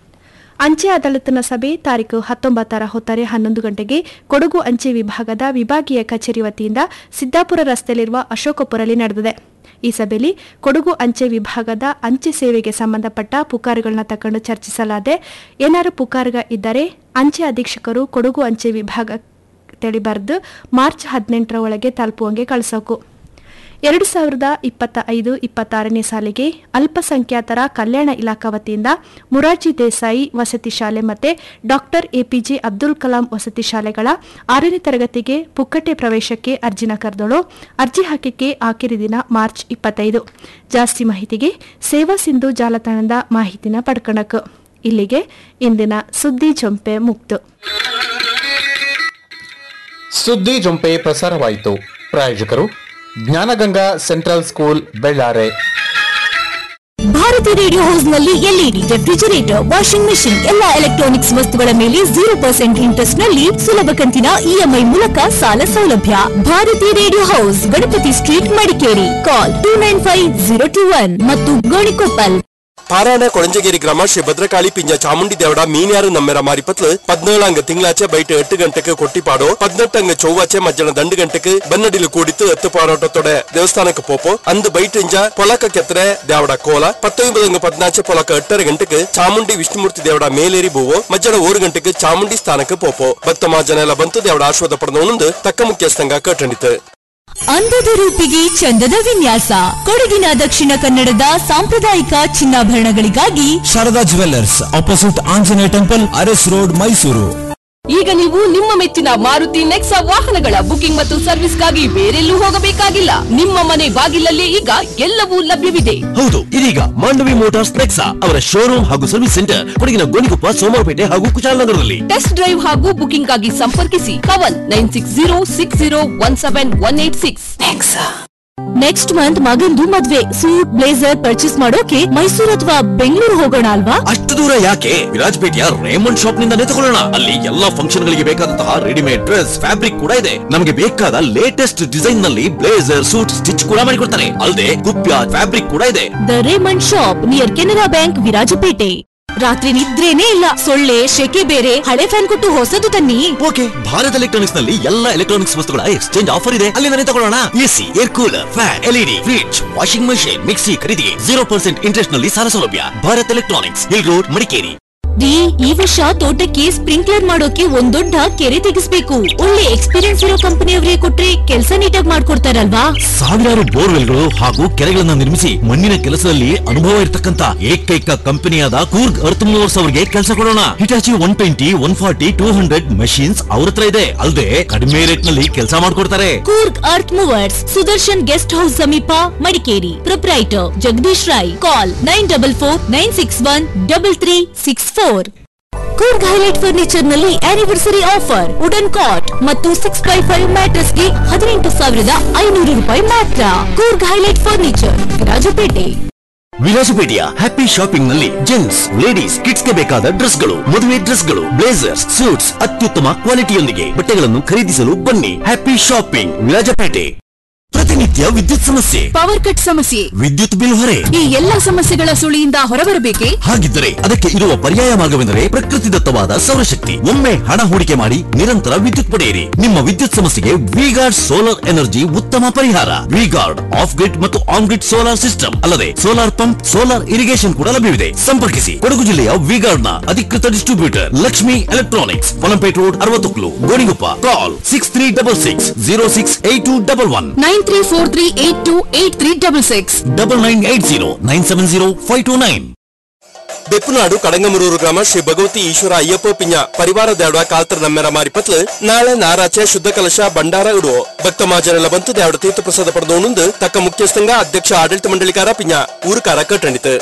ಅಂಚೆ ಅದಾಲತ್ನ ಸಭೆ ತಾರೀಕು ಹತ್ತೊಂಬತ್ತರ ಹೊತ್ತಾರೆ ಹನ್ನೊಂದು ಗಂಟೆಗೆ ಕೊಡಗು ಅಂಚೆ ವಿಭಾಗದ ವಿಭಾಗೀಯ ಕಚೇರಿ ವತಿಯಿಂದ ಸಿದ್ದಾಪುರ ರಸ್ತೆಯಲ್ಲಿರುವ ಅಶೋಕಪುರಲ್ಲಿ ನಡೆದಿದೆ ಈ ಸಭೆಯಲ್ಲಿ ಕೊಡಗು ಅಂಚೆ ವಿಭಾಗದ ಅಂಚೆ ಸೇವೆಗೆ ಸಂಬಂಧಪಟ್ಟ ಪುಕಾರುಗಳನ್ನ ತಕೊಂಡು ಚರ್ಚಿಸಲಾದೆ ಏನಾರು ಪುಕಾರುಗ ಇದ್ದರೆ ಅಂಚೆ ಅಧೀಕ್ಷಕರು ಕೊಡಗು ಅಂಚೆ ವಿಭಾಗ ತಿಳಿಬಾರ್ದು ಮಾರ್ಚ್ ಹದಿನೆಂಟರ ಒಳಗೆ ತಲುಪುವಂಗೆ ಕಳಿಸೋಕು ಎರಡು ಸಾವಿರದ ಇಪ್ಪತ್ತ ಐದು ಇಪ್ಪತ್ತಾರನೇ ಸಾಲಿಗೆ ಅಲ್ಪಸಂಖ್ಯಾತರ ಕಲ್ಯಾಣ ಇಲಾಖಾ ವತಿಯಿಂದ ಮುರಾರ್ಜಿ ದೇಸಾಯಿ ವಸತಿ ಶಾಲೆ ಮತ್ತೆ ಡಾಕ್ಟರ್ ಎಪಿಜೆ ಅಬ್ದುಲ್ ಕಲಾಂ ವಸತಿ ಶಾಲೆಗಳ ಆರನೇ ತರಗತಿಗೆ ಪುಕ್ಕಟೆ ಪ್ರವೇಶಕ್ಕೆ ಅರ್ಜಿನ ಕರೆದಳು ಅರ್ಜಿ ಹಾಕಿಕೆ ಆಖರಿ ದಿನ ಮಾರ್ಚ್ ಇಪ್ಪತ್ತೈದು ಜಾಸ್ತಿ ಮಾಹಿತಿಗೆ ಸೇವಾ ಸಿಂಧು ಜಾಲತಾಣದ ಮಾಹಿತಿನ ಪಡ್ಕಣಕ್ ಇಲ್ಲಿಗೆ ಇಂದಿನ ಸುದ್ದಿ ಜೊಂಪೆ ಮುಕ್ತು ಸುದ್ದಿ ಜೊಂಪೆ ಪ್ರಸಾರವಾಯಿತು ಪ್ರಾಯೋಜಕರು Jnanaganga central school Bellare Bharati radio house ನಲ್ಲಿ ಎಲ್ಇಡಿ ರೆಫ್ರಿಜರೇಟರ್ ವಾಷಿಂಗ್ ಮೆಷಿನ್ ಎಲ್ಲಾ ಎಲೆಕ್ಟ್ರಾನಿಕ್ಸ್ ವಸ್ತುಗಳ ಮೇಲೆ ಜೀರೋ ಪರ್ಸೆಂಟ್ ಇಂಟ್ರೆಸ್ಟ್ ನಲ್ಲಿ ಸುಲಭ ಕಂತಿನ ಇಎಂಐ ಮೂಲಕ ಸಾಲ ಸೌಲಭ್ಯ Bharati radio house Ganapati street Madikeri call two nine five zero two one ಮತ್ತು ಗೋಣಿಕೊಪ್ಪಲ್ ಪಾರಾಯಣ ಕೊಳಂಜಗೇರಿ ಗ್ರಾಮ ಶ್ರೀ ಭದ್ರಕಾಳಿ ಪಿಂಜ ಚಾಮುಂಡಿ ದೇವಡ ಮೀನ್ಯಾರು ನಮ್ಮೆರ ಮಾರಿಪತ್ಲು ಪದ್ನೇಳಂಗ ತಿಂಗಳಾಚೆ ಬೈಟ್ ಎಟ್ಟು ಗಂಟೆಗೆ ಕೊಟ್ಟಿಪಾಡೋ ಪದ್ನೆಟ್ಟಂಗ ಚೊವ್ವಾಚೆ ಮಧ್ಯಾಹ್ನ ದಂಡು ಗಂಟೆಗೆ ಬನ್ನಡಿಲು ಕೂಡಿತ್ತು ಎತ್ತು ಪಾರೋಟತ್ತೊಡೆ ದೇವಸ್ಥಾನಕ್ಕೆ ಪೋಪೋ ಅಂದು ಬೈಟ್ ಇಂಜ ಪೊಲಕ ಕೆತ್ತರೆ ದೇವಡ ಕೋಲ ಪತ್ತೊಂಬದಂಗ ಪದ್ನಾಚೆ ಪೊಲಕ ಎಟ್ಟರ ಗಂಟೆಗೆ ಚಾಮುಂಡಿ ವಿಷ್ಣುಮೂರ್ತಿ ದೇವಡ ಮೇಲೇರಿ ಬೂವೋ ಮಧ್ಯಾಹ್ನ ಓರು ಗಂಟೆಗೆ ಚಾಮುಂಡಿ ಸ್ಥಾನಕ್ಕೆ ಪೋಪೋ ಭಕ್ತ ಮಾಜನ ಎಲ್ಲ ಬಂತು ದೇವಡ ಆಶ್ವಾದ ಪಡೆದವನೊಂದು ತಕ್ಕ ಮುಖ್ಯಸ್ಥಂಗ ಕಟ್ಟಂಡಿತು ಅಂದದ ರೂಪಿಗೆ ಚಂದದ ವಿನ್ಯಾಸ ಕೊಡಗಿನ ದಕ್ಷಿಣ ಕನ್ನಡದ ಸಾಂಪ್ರದಾಯಿಕ ಚಿನ್ನಾಭರಣಗಳಿಗಾಗಿ Sharada jewellers opposite Anjaneya temple Aras road Mysuru ಈಗ ನೀವು ನಿಮ್ಮ ಮೆಚ್ಚಿನ ಮಾರುತಿ ನೆಕ್ಸಾ ವಾಹನಗಳ ಬುಕಿಂಗ್ ಮತ್ತು ಸರ್ವಿಸ್ಗಾಗಿ ಬೇರೆಲ್ಲೂ ಹೋಗಬೇಕಾಗಿಲ್ಲ ನಿಮ್ಮ ಮನೆ ಬಾಗಿಲಲ್ಲೇ ಈಗ ಎಲ್ಲವೂ ಲಭ್ಯವಿದೆ ಹೌದು ಇದೀಗ ಮಾಂಡವಿ ಮೋಟಾರ್ಸ್ ನೆಕ್ಸಾ ಅವರ ಶೋರೂಮ್ ಹಾಗೂ ಸರ್ವಿಸ್ ಸೆಂಟರ್ ಕೊಡಗಿನ ಗೋಣಿಕೊಪ್ಪ ಸೋಮವಾರಪೇಟೆ ಹಾಗೂ ಕುಶಾಲನಗರದಲ್ಲಿ ಟೆಸ್ಟ್ ಡ್ರೈವ್ ಹಾಗೂ ಬುಕಿಂಗ್ ಆಗಿ ಸಂಪರ್ಕಿಸಿ ಕವನ್ nine six zero six zero one seven one eight six next month ಮಗಂದು ಮದ್ವೆ ಸೂಟ್ ಬ್ಲೇಸರ್ ಪರ್ಚೇಸ್ ಮಾಡೋಕೆ ಮೈಸೂರು ಅಥವಾ ಬೆಂಗಳೂರು ಹೋಗೋಣ ಅಲ್ವಾ ಅಷ್ಟು ದೂರ ಯಾಕೆ ವಿರಾಜಪೇಟೆಯ ರೇಮಂಡ್ ಶಾಪ್ ನಿಂದಾನೇ ತಗೊಳ್ಳೋಣ ಅಲ್ಲಿ ಎಲ್ಲಾ ಫಂಕ್ಷನ್ ಗಳಿಗೆ ಬೇಕಾದಂತಹ ರೆಡಿಮೇಡ್ ಡ್ರೆಸ್ ಫ್ಯಾಬ್ರಿಕ್ ಕೂಡ ಇದೆ ನಮಗೆ ಬೇಕಾದ ಲೇಟೆಸ್ಟ್ ಡಿಸೈನ್ ನಲ್ಲಿ ಬ್ಲೇಸರ್ ಸೂಟ್ ಸ್ಟಿಚ್ ಕೂಡ ಮಾಡಿಕೊಡ್ತಾರೆ ಅಲ್ಲದೆ ಕುಪ್ಯ ಫ್ಯಾಬ್ರಿಕ್ ಕೂಡ ಇದೆ the Raymond shop near Canara bank Virajpet ರಾತ್ರಿ ನಿದ್ರೇನೇ ಇಲ್ಲ ಸೊಳ್ಳೆ ಶೆಕೆ ಬೇರೆ ಹಳೆ ಫ್ಯಾನ್ ಕೊಟ್ಟು ಹೊಸದು ತನ್ನಿ ಓಕೆ ಭಾರತ್ ಎಲೆಕ್ಟ್ರಾನಿಕ್ಸ್ ನಲ್ಲಿ ಎಲ್ಲಾ ಎಲೆಕ್ಟ್ರಾನಿಕ್ಸ್ ವಸ್ತುಗಳ ಎಕ್ಸ್ಚೇಂಜ್ ಆಫರ್ ಇದೆ ಅಲ್ಲಿಂದಲೇ ತಗೊಳ್ಳೋಣ AC air cooler fan LED fridge washing machine mixie ಖರೀದಿಗೆ ಜೀರೋ ಪರ್ಸೆಂಟ್ ಇಂಟ್ರೆಸ್ಟ್ ನಲ್ಲಿ ಸಾಲ ಸೌಲಭ್ಯ Bharat electronics hill road Madikeri ರೀ ಈ ವರ್ಷ ತೋಟಕ್ಕೆ ಸ್ಪ್ರಿಂಕ್ಲರ್ ಮಾಡೋಕೆ ಒಂದ್ ದೊಡ್ಡ ಕೆರೆ ತೆಗಿಸ್ಬೇಕು ಒಳ್ಳೆ ಎಕ್ಸ್ಪೀರಿಯನ್ಸ್ ಇರೋ ಕಂಪನಿಯವರಿಗೆ ಕೊಟ್ರೆ ಕೆಲಸ ನೀಟಾಗಿ ಮಾಡ್ಕೊಡ್ತಾರಲ್ವಾ ಸಾವಿರಾರು ಬೋರ್ವೆಲ್ಗಳು ಹಾಗೂ ಕೆರೆಗಳನ್ನ ನಿರ್ಮಿಸಿ ಮಣ್ಣಿನ ಕೆಲಸದಲ್ಲಿ ಅನುಭವ ಇರತಕ್ಕಂತ ಏಕೈಕ ಕಂಪನಿಯಾದ ಕೂರ್ಗ್ ಅರ್ತ್ ಮೂವರ್ಸ್ ಅವರಿಗೆ ಕೆಲಸ ಕೊಡೋಣ Hitachi one twenty one forty two hundred machines ಅವ್ರ ಹತ್ರ ಇದೆ ಅಲ್ಲದೆ ಕಡಿಮೆ ರೇಟ್ ನಲ್ಲಿ ಕೆಲಸ ಮಾಡ್ಕೊಡ್ತಾರೆ Coorg earth movers Sudarshan guest house ಸಮೀಪ Madikeri proprietor Jagadish Rai call nine double four nine six one double three six four Coorg highlight furniture ನಲ್ಲಿ ಆನಿವರ್ಸರಿ ಆಫರ್ ವುಡನ್ ಕಾಟ್ ಮತ್ತು ಸಿಕ್ಸ್ ಬೈ ಫೈವ್ ಮ್ಯಾಟ್ರಸ್ ಗೆ ಹದಿನೆಂಟು ಸಾವಿರದ ಐನೂರು ರೂಪಾಯಿ ಮಾತ್ರ ಕೂರ್ಗ್ ಹೈಲೈಟ್ ಫರ್ನಿಚರ್ ರಾಜಪೇಟೆ ವಿಲಾಸಪೇಟೆಯ ಹ್ಯಾಪಿ ಶಾಪಿಂಗ್ ನಲ್ಲಿ ಜೆಂಟ್ಸ್ ಲೇಡೀಸ್ ಕಿಡ್ಸ್ ಗೆ ಬೇಕಾದ ಡ್ರೆಸ್ ಗಳು ಮದುವೆ ಡ್ರೆಸ್ ಗಳು ಬ್ಲೇಸರ್ಸ್ ಸೂಟ್ಸ್ ಅತ್ಯುತ್ತಮ ಕ್ವಾಲಿಟಿಯೊಂದಿಗೆ ಬಟ್ಟೆಗಳನ್ನು ಖರೀದಿಸಲು ಬನ್ನಿ ಹ್ಯಾಪಿ ಶಾಪಿಂಗ್ ವಿರಾಜಪೇಟೆ ಪ್ರತಿನಿತ್ಯ ವಿದ್ಯುತ್ ಸಮಸ್ಯೆ ಪವರ್ ಕಟ್ ಸಮಸ್ಯೆ ವಿದ್ಯುತ್ ಬಿಲ್ ಹೊರೆ ಈ ಎಲ್ಲಾ ಸಮಸ್ಯೆಗಳ ಸುಳಿಯಿಂದ ಹೊರಬರಬೇಕೆ ಹಾಗಿದ್ದರೆ ಅದಕ್ಕೆ ಇರುವ ಪರ್ಯಾಯ ಮಾರ್ಗವೆಂದರೆ ಪ್ರಕೃತಿದತ್ತವಾದ ಸೌರಶಕ್ತಿ ಒಮ್ಮೆ ಹಣ ಹೂಡಿಕೆ ಮಾಡಿ ನಿರಂತರ ವಿದ್ಯುತ್ ಪಡೆಯಿರಿ ನಿಮ್ಮ ವಿದ್ಯುತ್ ಸಮಸ್ಯೆಗೆ ವಿಗಾರ್ಡ್ ಸೋಲಾರ್ ಎನರ್ಜಿ ಉತ್ತಮ ಪರಿಹಾರ ವಿಗಾರ್ಡ್ ಆಫ್ ಗ್ರಿಡ್ ಮತ್ತು ಆನ್ ಗ್ರಿಡ್ ಸೋಲಾರ್ ಸಿಸ್ಟಮ್ ಅಲ್ಲದೆ ಸೋಲಾರ್ ಪಂಪ್ ಸೋಲಾರ್ ಇರಿಗೇಷನ್ ಕೂಡ ಲಭ್ಯವಿದೆ ಸಂಪರ್ಕಿಸಿ ಕೊಡಗು ಜಿಲ್ಲೆಯ ವಿಗಾರ್ಡ್ ನ ಅಧಿಕೃತ distributor Lakshmi electronics Polampet road ಅರವತ್ತೊಕ್ಲು Gonikoppa call six three double six zero six eight two double one nine three four three eight two eight three double six double nine eight zero nine seven zero five two nine Beppunadu ಕಡಂಗಮರೂರು ಗ್ರಾಮ ಶ್ರೀ ಭಗವತಿ ಈಶ್ವರ ಅಯ್ಯಪ್ಪ ಪಿಂಜ ಪರಿವಾರ ದೇವಡ ಕಾಲ್ತರ ನಮ್ಮೆರ ಮಾರಿಪತ್ಲು ನಾಳೆ ನಾರಾಚೆ ಶುದ್ಧ ಕಲಶ ಭಂಡಾರ ಇಡುವ ಭಕ್ತ ಮಾಜರೆಲ್ಲ ಬಂತು ದೇವಡ ತೀರ್ಥ ಪ್ರಸಾದ ಪಡೆದವನುಂದು ತಕ್ಕ ಮುಖ್ಯಸ್ಥಂಗ ಅಧ್ಯಕ್ಷ ಆಡಳಿತ ಮಂಡಳಿಕಾರ ಪಿಂಜ ಊರುಕಾರ ಕಟ್ಟಣಿತು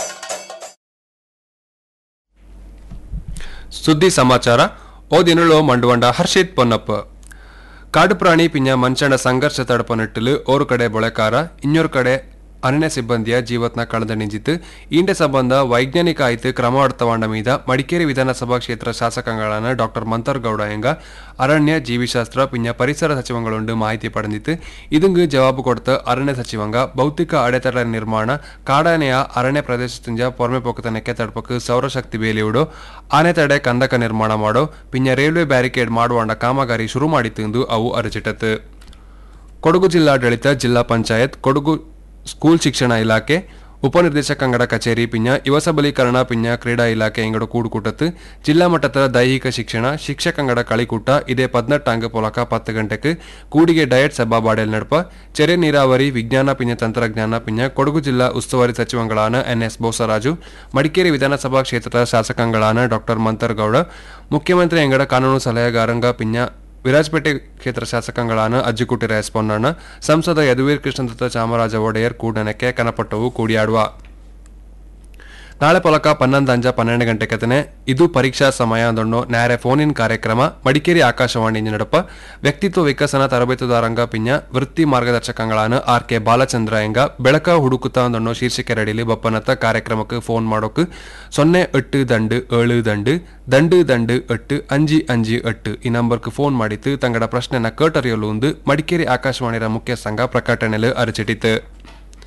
ಸುದ್ದಿ ಸಮಾಚಾರ ಓದಿನುಳು ಮಂಡುವಂಡ ಹರ್ಷಿತ್ ಪೊನ್ನಪ್ಪ ಕಾಡು ಪ್ರಾಣಿ ಪಿಂಜ ಮಂಚಂಡ ಸಂಘರ್ಷ ತಡಪ ನೆಟ್ಟಲು ಓರು ಕಡೆ ಬೊಳೆಕಾರ ಇನ್ನೊರು ಕಡೆ ಅರಣ್ಯ ಸಿಬ್ಬಂದಿಯ ಜೀವತ್ನ ಕಳೆದ ನಿಂಜಿತ್ತು ಇಂಡೆ ಸಂಬಂಧ ವೈಜ್ಞಾನಿಕ ಆಯ್ತು ಕ್ರಮ ತಗೊಂಡ ಮೀದ ಮಡಿಕೇರಿ ವಿಧಾನಸಭಾ ಕ್ಷೇತ್ರ ಶಾಸಕಗಳಾன ಡಾಕ್ಟರ್ ಮಂತರ್ಗೌಡ ಎಂಗ ಅರಣ್ಯ ಜೀವಿಶಾಸ್ತ್ರ ಪಿಂಜ ಪರಿಸರ ಸಚಿವಂಗಳುಂಡು ಮಾಹಿತಿ ಪಡೆದಿತ್ತು ಇದಂಗು ಜವಾಬು ಕೊಡ್ತ ಅರಣ್ಯ ಸಚಿವಂಗ ಭೌತಿಕ ಅಡೆತಡೆ ನಿರ್ಮಾಣ ಕಾಡಾನೆಯ ಅರಣ್ಯ ಪ್ರದೇಶದಿಂದ ಪೊರ್ಮೆ ಪೊಕ್ಕತನಕ್ಕೆ ತಡಪಕ್ಕೆ ಸೌರಶಕ್ತಿ ಬೇಲಿಯುಡು ಆನೆ ತಡೆ ಕಂದಕ ನಿರ್ಮಾಣ ಮಾಡೋ ಪಿಂಜ ರೈಲ್ವೆ ಬ್ಯಾರಿಕೇಡ್ ಮಾಡುವಂಡ ಕಾಮಗಾರಿ ಶುರು ಮಾಡಿತ್ತು ಎಂದು ಅವು ಅರಚಿಟ್ಟತು ಕೊಡಗು ಜಿಲ್ಲಾಡಳಿತ ಜಿಲ್ಲಾ ಪಂಚಾಯತ್ ಕೊಡಗು ಸ್ಕೂಲ್ ಶಿಕ್ಷಣ ಇಲಾಖೆ ಉಪನಿರ್ದೇಶಕಂಗಡ ಕಚೇರಿ ಪಿಂಜ ಯುವ ಸಬಲೀಕರಣ ಪಿಂಜ ಕ್ರೀಡಾ ಇಲಾಖೆ ಎಂಗಡ ಕೂಡುಕೂಟತ್ತು ಜಿಲ್ಲಾ ಮಟ್ಟದ ದೈಹಿಕ ಶಿಕ್ಷಣ ಶಿಕ್ಷಕಂಗಡ ಕಳಿಕೂಟ ಇದೇ ಪದ್ನೆಟ್ಟಾಂಗ ಪೊಲಕ ಪತ್ತು ಗಂಟೆಗೆ ಕೂಡಿಗೆ ಡಯಟ್ ಸಭಾ ಬಾಡೆಲ್ ನಡಪ ಚೆರೆ ನೀರಾವರಿ ವಿಜ್ಞಾನ ಪಿಂಜ ತಂತ್ರಜ್ಞಾನ ಪಿಂಜ ಕೊಡಗು ಜಿಲ್ಲಾ ಉಸ್ತುವಾರಿ ಸಚಿವಂಗಳಾன ಎನ್ಎಸ್ ಬೋಸರಾಜು ಮಡಿಕೇರಿ ವಿಧಾನಸಭಾ ಕ್ಷೇತ್ರದ ಶಾಸಕಾಂಗಳಾன ಡಾಕ್ಟರ್ ಮಂತರ್ಗೌಡ ಮುಖ್ಯಮಂತ್ರಿ ಎಂಗಡ ಕಾನೂನು ಸಲಹೆಗಾರಂಗ ಪಿಂಜ ವಿರಾಜಪೇಟೆ ಕ್ಷೇತ್ರ ಶಾಸಕಾಂಗಳಾன ಅಜ್ಜಿಕುಟಿ ರೇಸ್ಪೊನ್ನಣ್ಣ ಸಂಸದ ಯದುವೀರ್ ಕೃಷ್ಣದತ್ತ ಚಾಮರಾಜ ಒಡೆಯರ್ ಕೂಡನಕ್ಕೆ ಕನಪಟ್ಟವು ಕೂಡಿಯಾಡುವ ನಾಳೆ ಪೊಲಕ ಪನ್ನೊಂದು ಅಂಜ ಪನ್ನೆರಡು ಗಂಟೆ ಕತನೆ ಇದು ಪರೀಕ್ಷಾ ಸಮಯ ಅಂದೊಂಡು ನ್ಯಾರೆ ಫೋನ್ ಇನ್ ಕಾರ್ಯಕ್ರಮ ಮಡಿಕೇರಿ ಆಕಾಶವಾಣಿ ನಡಪ ವ್ಯಕ್ತಿತ್ವ ವಿಕಸನ ತರಬೇತುದಾರಂಗ ಪಿಂಜ ವೃತ್ತಿ ಮಾರ್ಗದರ್ಶಕಗಳಾன ಆರ್ ಕೆ ಬಾಲಚಂದ್ರ ಎಂಗ ಬೆಳಕ ಹುಡುಕುತ್ತ ಅಂದೊಂಡು ಶೀರ್ಷಿಕೆ ರಡಿಲಿ ಬಪ್ಪನತ್ತ ಕಾರ್ಯಕ್ರಮಕ್ಕೆ ಫೋನ್ ಮಾಡೋಕೆ ಸೊನ್ನೆ ಎಟ್ಟು ದಂಡು ಏಳು ದಂಡು ದಂಡು ದಂಡು ಎಟ್ಟು ಅಂಜಿ ಅಂಜಿ ಎಟ್ಟು ಈ ನಂಬರ್ಗೆ ಫೋನ್ ಮಾಡಿತ್ತು ತಂಗಡ ಪ್ರಶ್ನೆನ ಕೇಟರಿಯಲು ಒಂದು ಮಡಿಕೇರಿ ಆಕಾಶವಾಣಿಯ ಮುಖ್ಯ ಸಂಘ ಪ್ರಕಟಣೆಲು ಅರಚಿಟ್ಟಿತು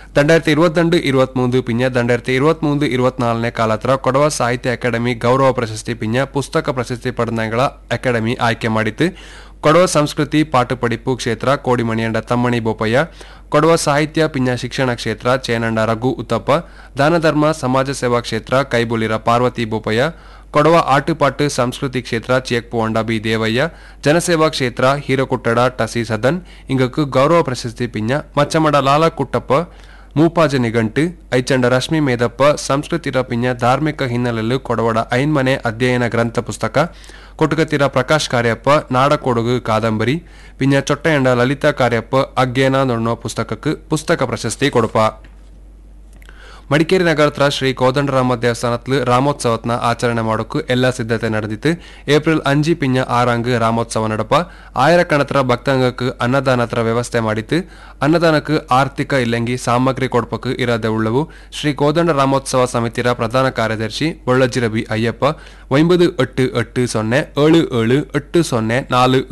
രണ്ടായിരത്തി ഇരുപത്തിരണ്ട് ഇരുപത്തിമൂന്ന് പിന്നെ രണ്ടായിരത്തി ഇരുപത്തിമൂന്ന് ഇരുപത്തിനാലിനെ ಕಾಲತ್ರ ಕೊಡವ ಸಾಹಿತ್ಯ ಅಕಾಡೆಮಿ ಗೌರವ ಪ್ರಶಸ್ತಿ ಪಿಂಜ ಪುಸ್ತಕ ಪ್ರಶಸ್ತಿ ಪಡೆದಂಗಳ ಅಕಾಡೆಮಿ ಆಯ್ಕೆ ಮಾಡಿತ್ತು ಕೊಡವ ಸಂಸ್ಕೃತಿ ಪಾಠಪಡಿಪು ಕ್ಷೇತ್ರ ಕೋಡಿಮಣಿಯಂಡ ತಮ್ಮಣಿ ಬೋಪಯ್ಯ ಕೊಡವ ಸಾಹಿತ್ಯ ಪಿಂಜ ಶಿಕ್ಷಣ ಕ್ಷೇತ್ರ ಚೇನಂಡ ರಘು ಉತ್ತಪ್ಪ ದಾನಧರ್ಮ ಸಮಾಜ ಸೇವಾ ಕ್ಷೇತ್ರ ಕೈಬುಲಿರ ಪಾರ್ವತಿ ಬೋಪಯ್ಯ ಕೊಡವ ಆಟುಪಾಟು ಸಂಸ್ಕೃತಿ ಕ್ಷೇತ್ರ ಚೇಕ್ಪುವಂಡ ಬಿ ದೇವಯ್ಯ ಜನಸೇವಾ ಕ್ಷೇತ್ರ ಹೀರಕುಟ್ಟಡ ಟಸಿ ಸದನ್ ಇಂಗಕ್ಕು ಗೌರವ ಪ್ರಶಸ್ತಿ ಪಿಂಜ ಮಚ್ಚಮಡ ಲಾಲ ಕುಟ್ಟಪ್ಪ ಮೂಪಾಜ ನಿಘಂಟು ಐಚಂಡ ರಶ್ಮಿ ಮೇದಪ್ಪ ಸಂಸ್ಕೃತಿರ ಪಿಂಜ ಧಾರ್ಮಿಕ ಹಿನ್ನೆಲೆಯಲ್ಲಿ ಕೊಡವಡ ಐನ್ಮನೆ ಅಧ್ಯಯನ ಗ್ರಂಥ ಪುಸ್ತಕ ಕೊಟುಕತಿರ ಪ್ರಕಾಶ್ ಕಾರ್ಯಪ್ಪ ನಾಡಕೊಡಗು ಕಾದಂಬರಿ ಪಿಂಜ ಚೊಟ್ಟೆಯಂಡ ಲಲಿತಾ ಕಾರ್ಯಪ್ಪ ಅಜ್ಞಾನ ನೊಣ್ಣೋ ಪುಸ್ತಕಕ್ಕೆ ಪುಸ್ತಕ ಪ್ರಶಸ್ತಿ ಕೊಡುಪ ಮಡಿಕೇರಿ ನಗರತ್ರ ಶ್ರೀ ಕೋದಂಡರಾಮ ದೇವಸ್ಥಾನತ್ಲು ರಾಮೋತ್ಸವತ್ನ ಆಚರಣೆ ಮಾಡೋಕು ಎಲ್ಲ ಸಿದ್ಧತೆ ನಡೆದಿತ್ತು ಏಪ್ರಿಲ್ ಅಂಜಿ ಪಿಂಜ ಆರಂಗ್ ರಾಮೋತ್ಸವ ನಡಪ ಆயிரக்கணತ್ರ ಭಕ್ತಾಂಗಕ್ಕೆ ಅನ್ನದಾನತ್ರ ವ್ಯವಸ್ಥೆ ಮಾಡಿತ್ತು ಅನ್ನದಾನಕ್ಕೆ ಆರ್ಥಿಕ ಇಲ್ಲಂಗಿ ಸಾಮಗ್ರಿ ಕೊಡ್ಪಕ್ಕೆ ಇರದೆ ಉಳ್ಳವು ಶ್ರೀ ಕೋದಂಡ ರಾಮೋತ್ಸವ ಸಮಿತಿರ ಪ್ರಧಾನ ಕಾರ್ಯದರ್ಶಿ ಬೊಳ್ಳಜಿರ ಬಿ ಅಯ್ಯಪ್ಪ ಒಂಬದು ಎಟ್ಟು ಎಟ್ಟು ಸೊನ್ನೆ ಏಳು ಏಳು ಎಟ್ಟು ಸೊನ್ನೆ ನಾಲು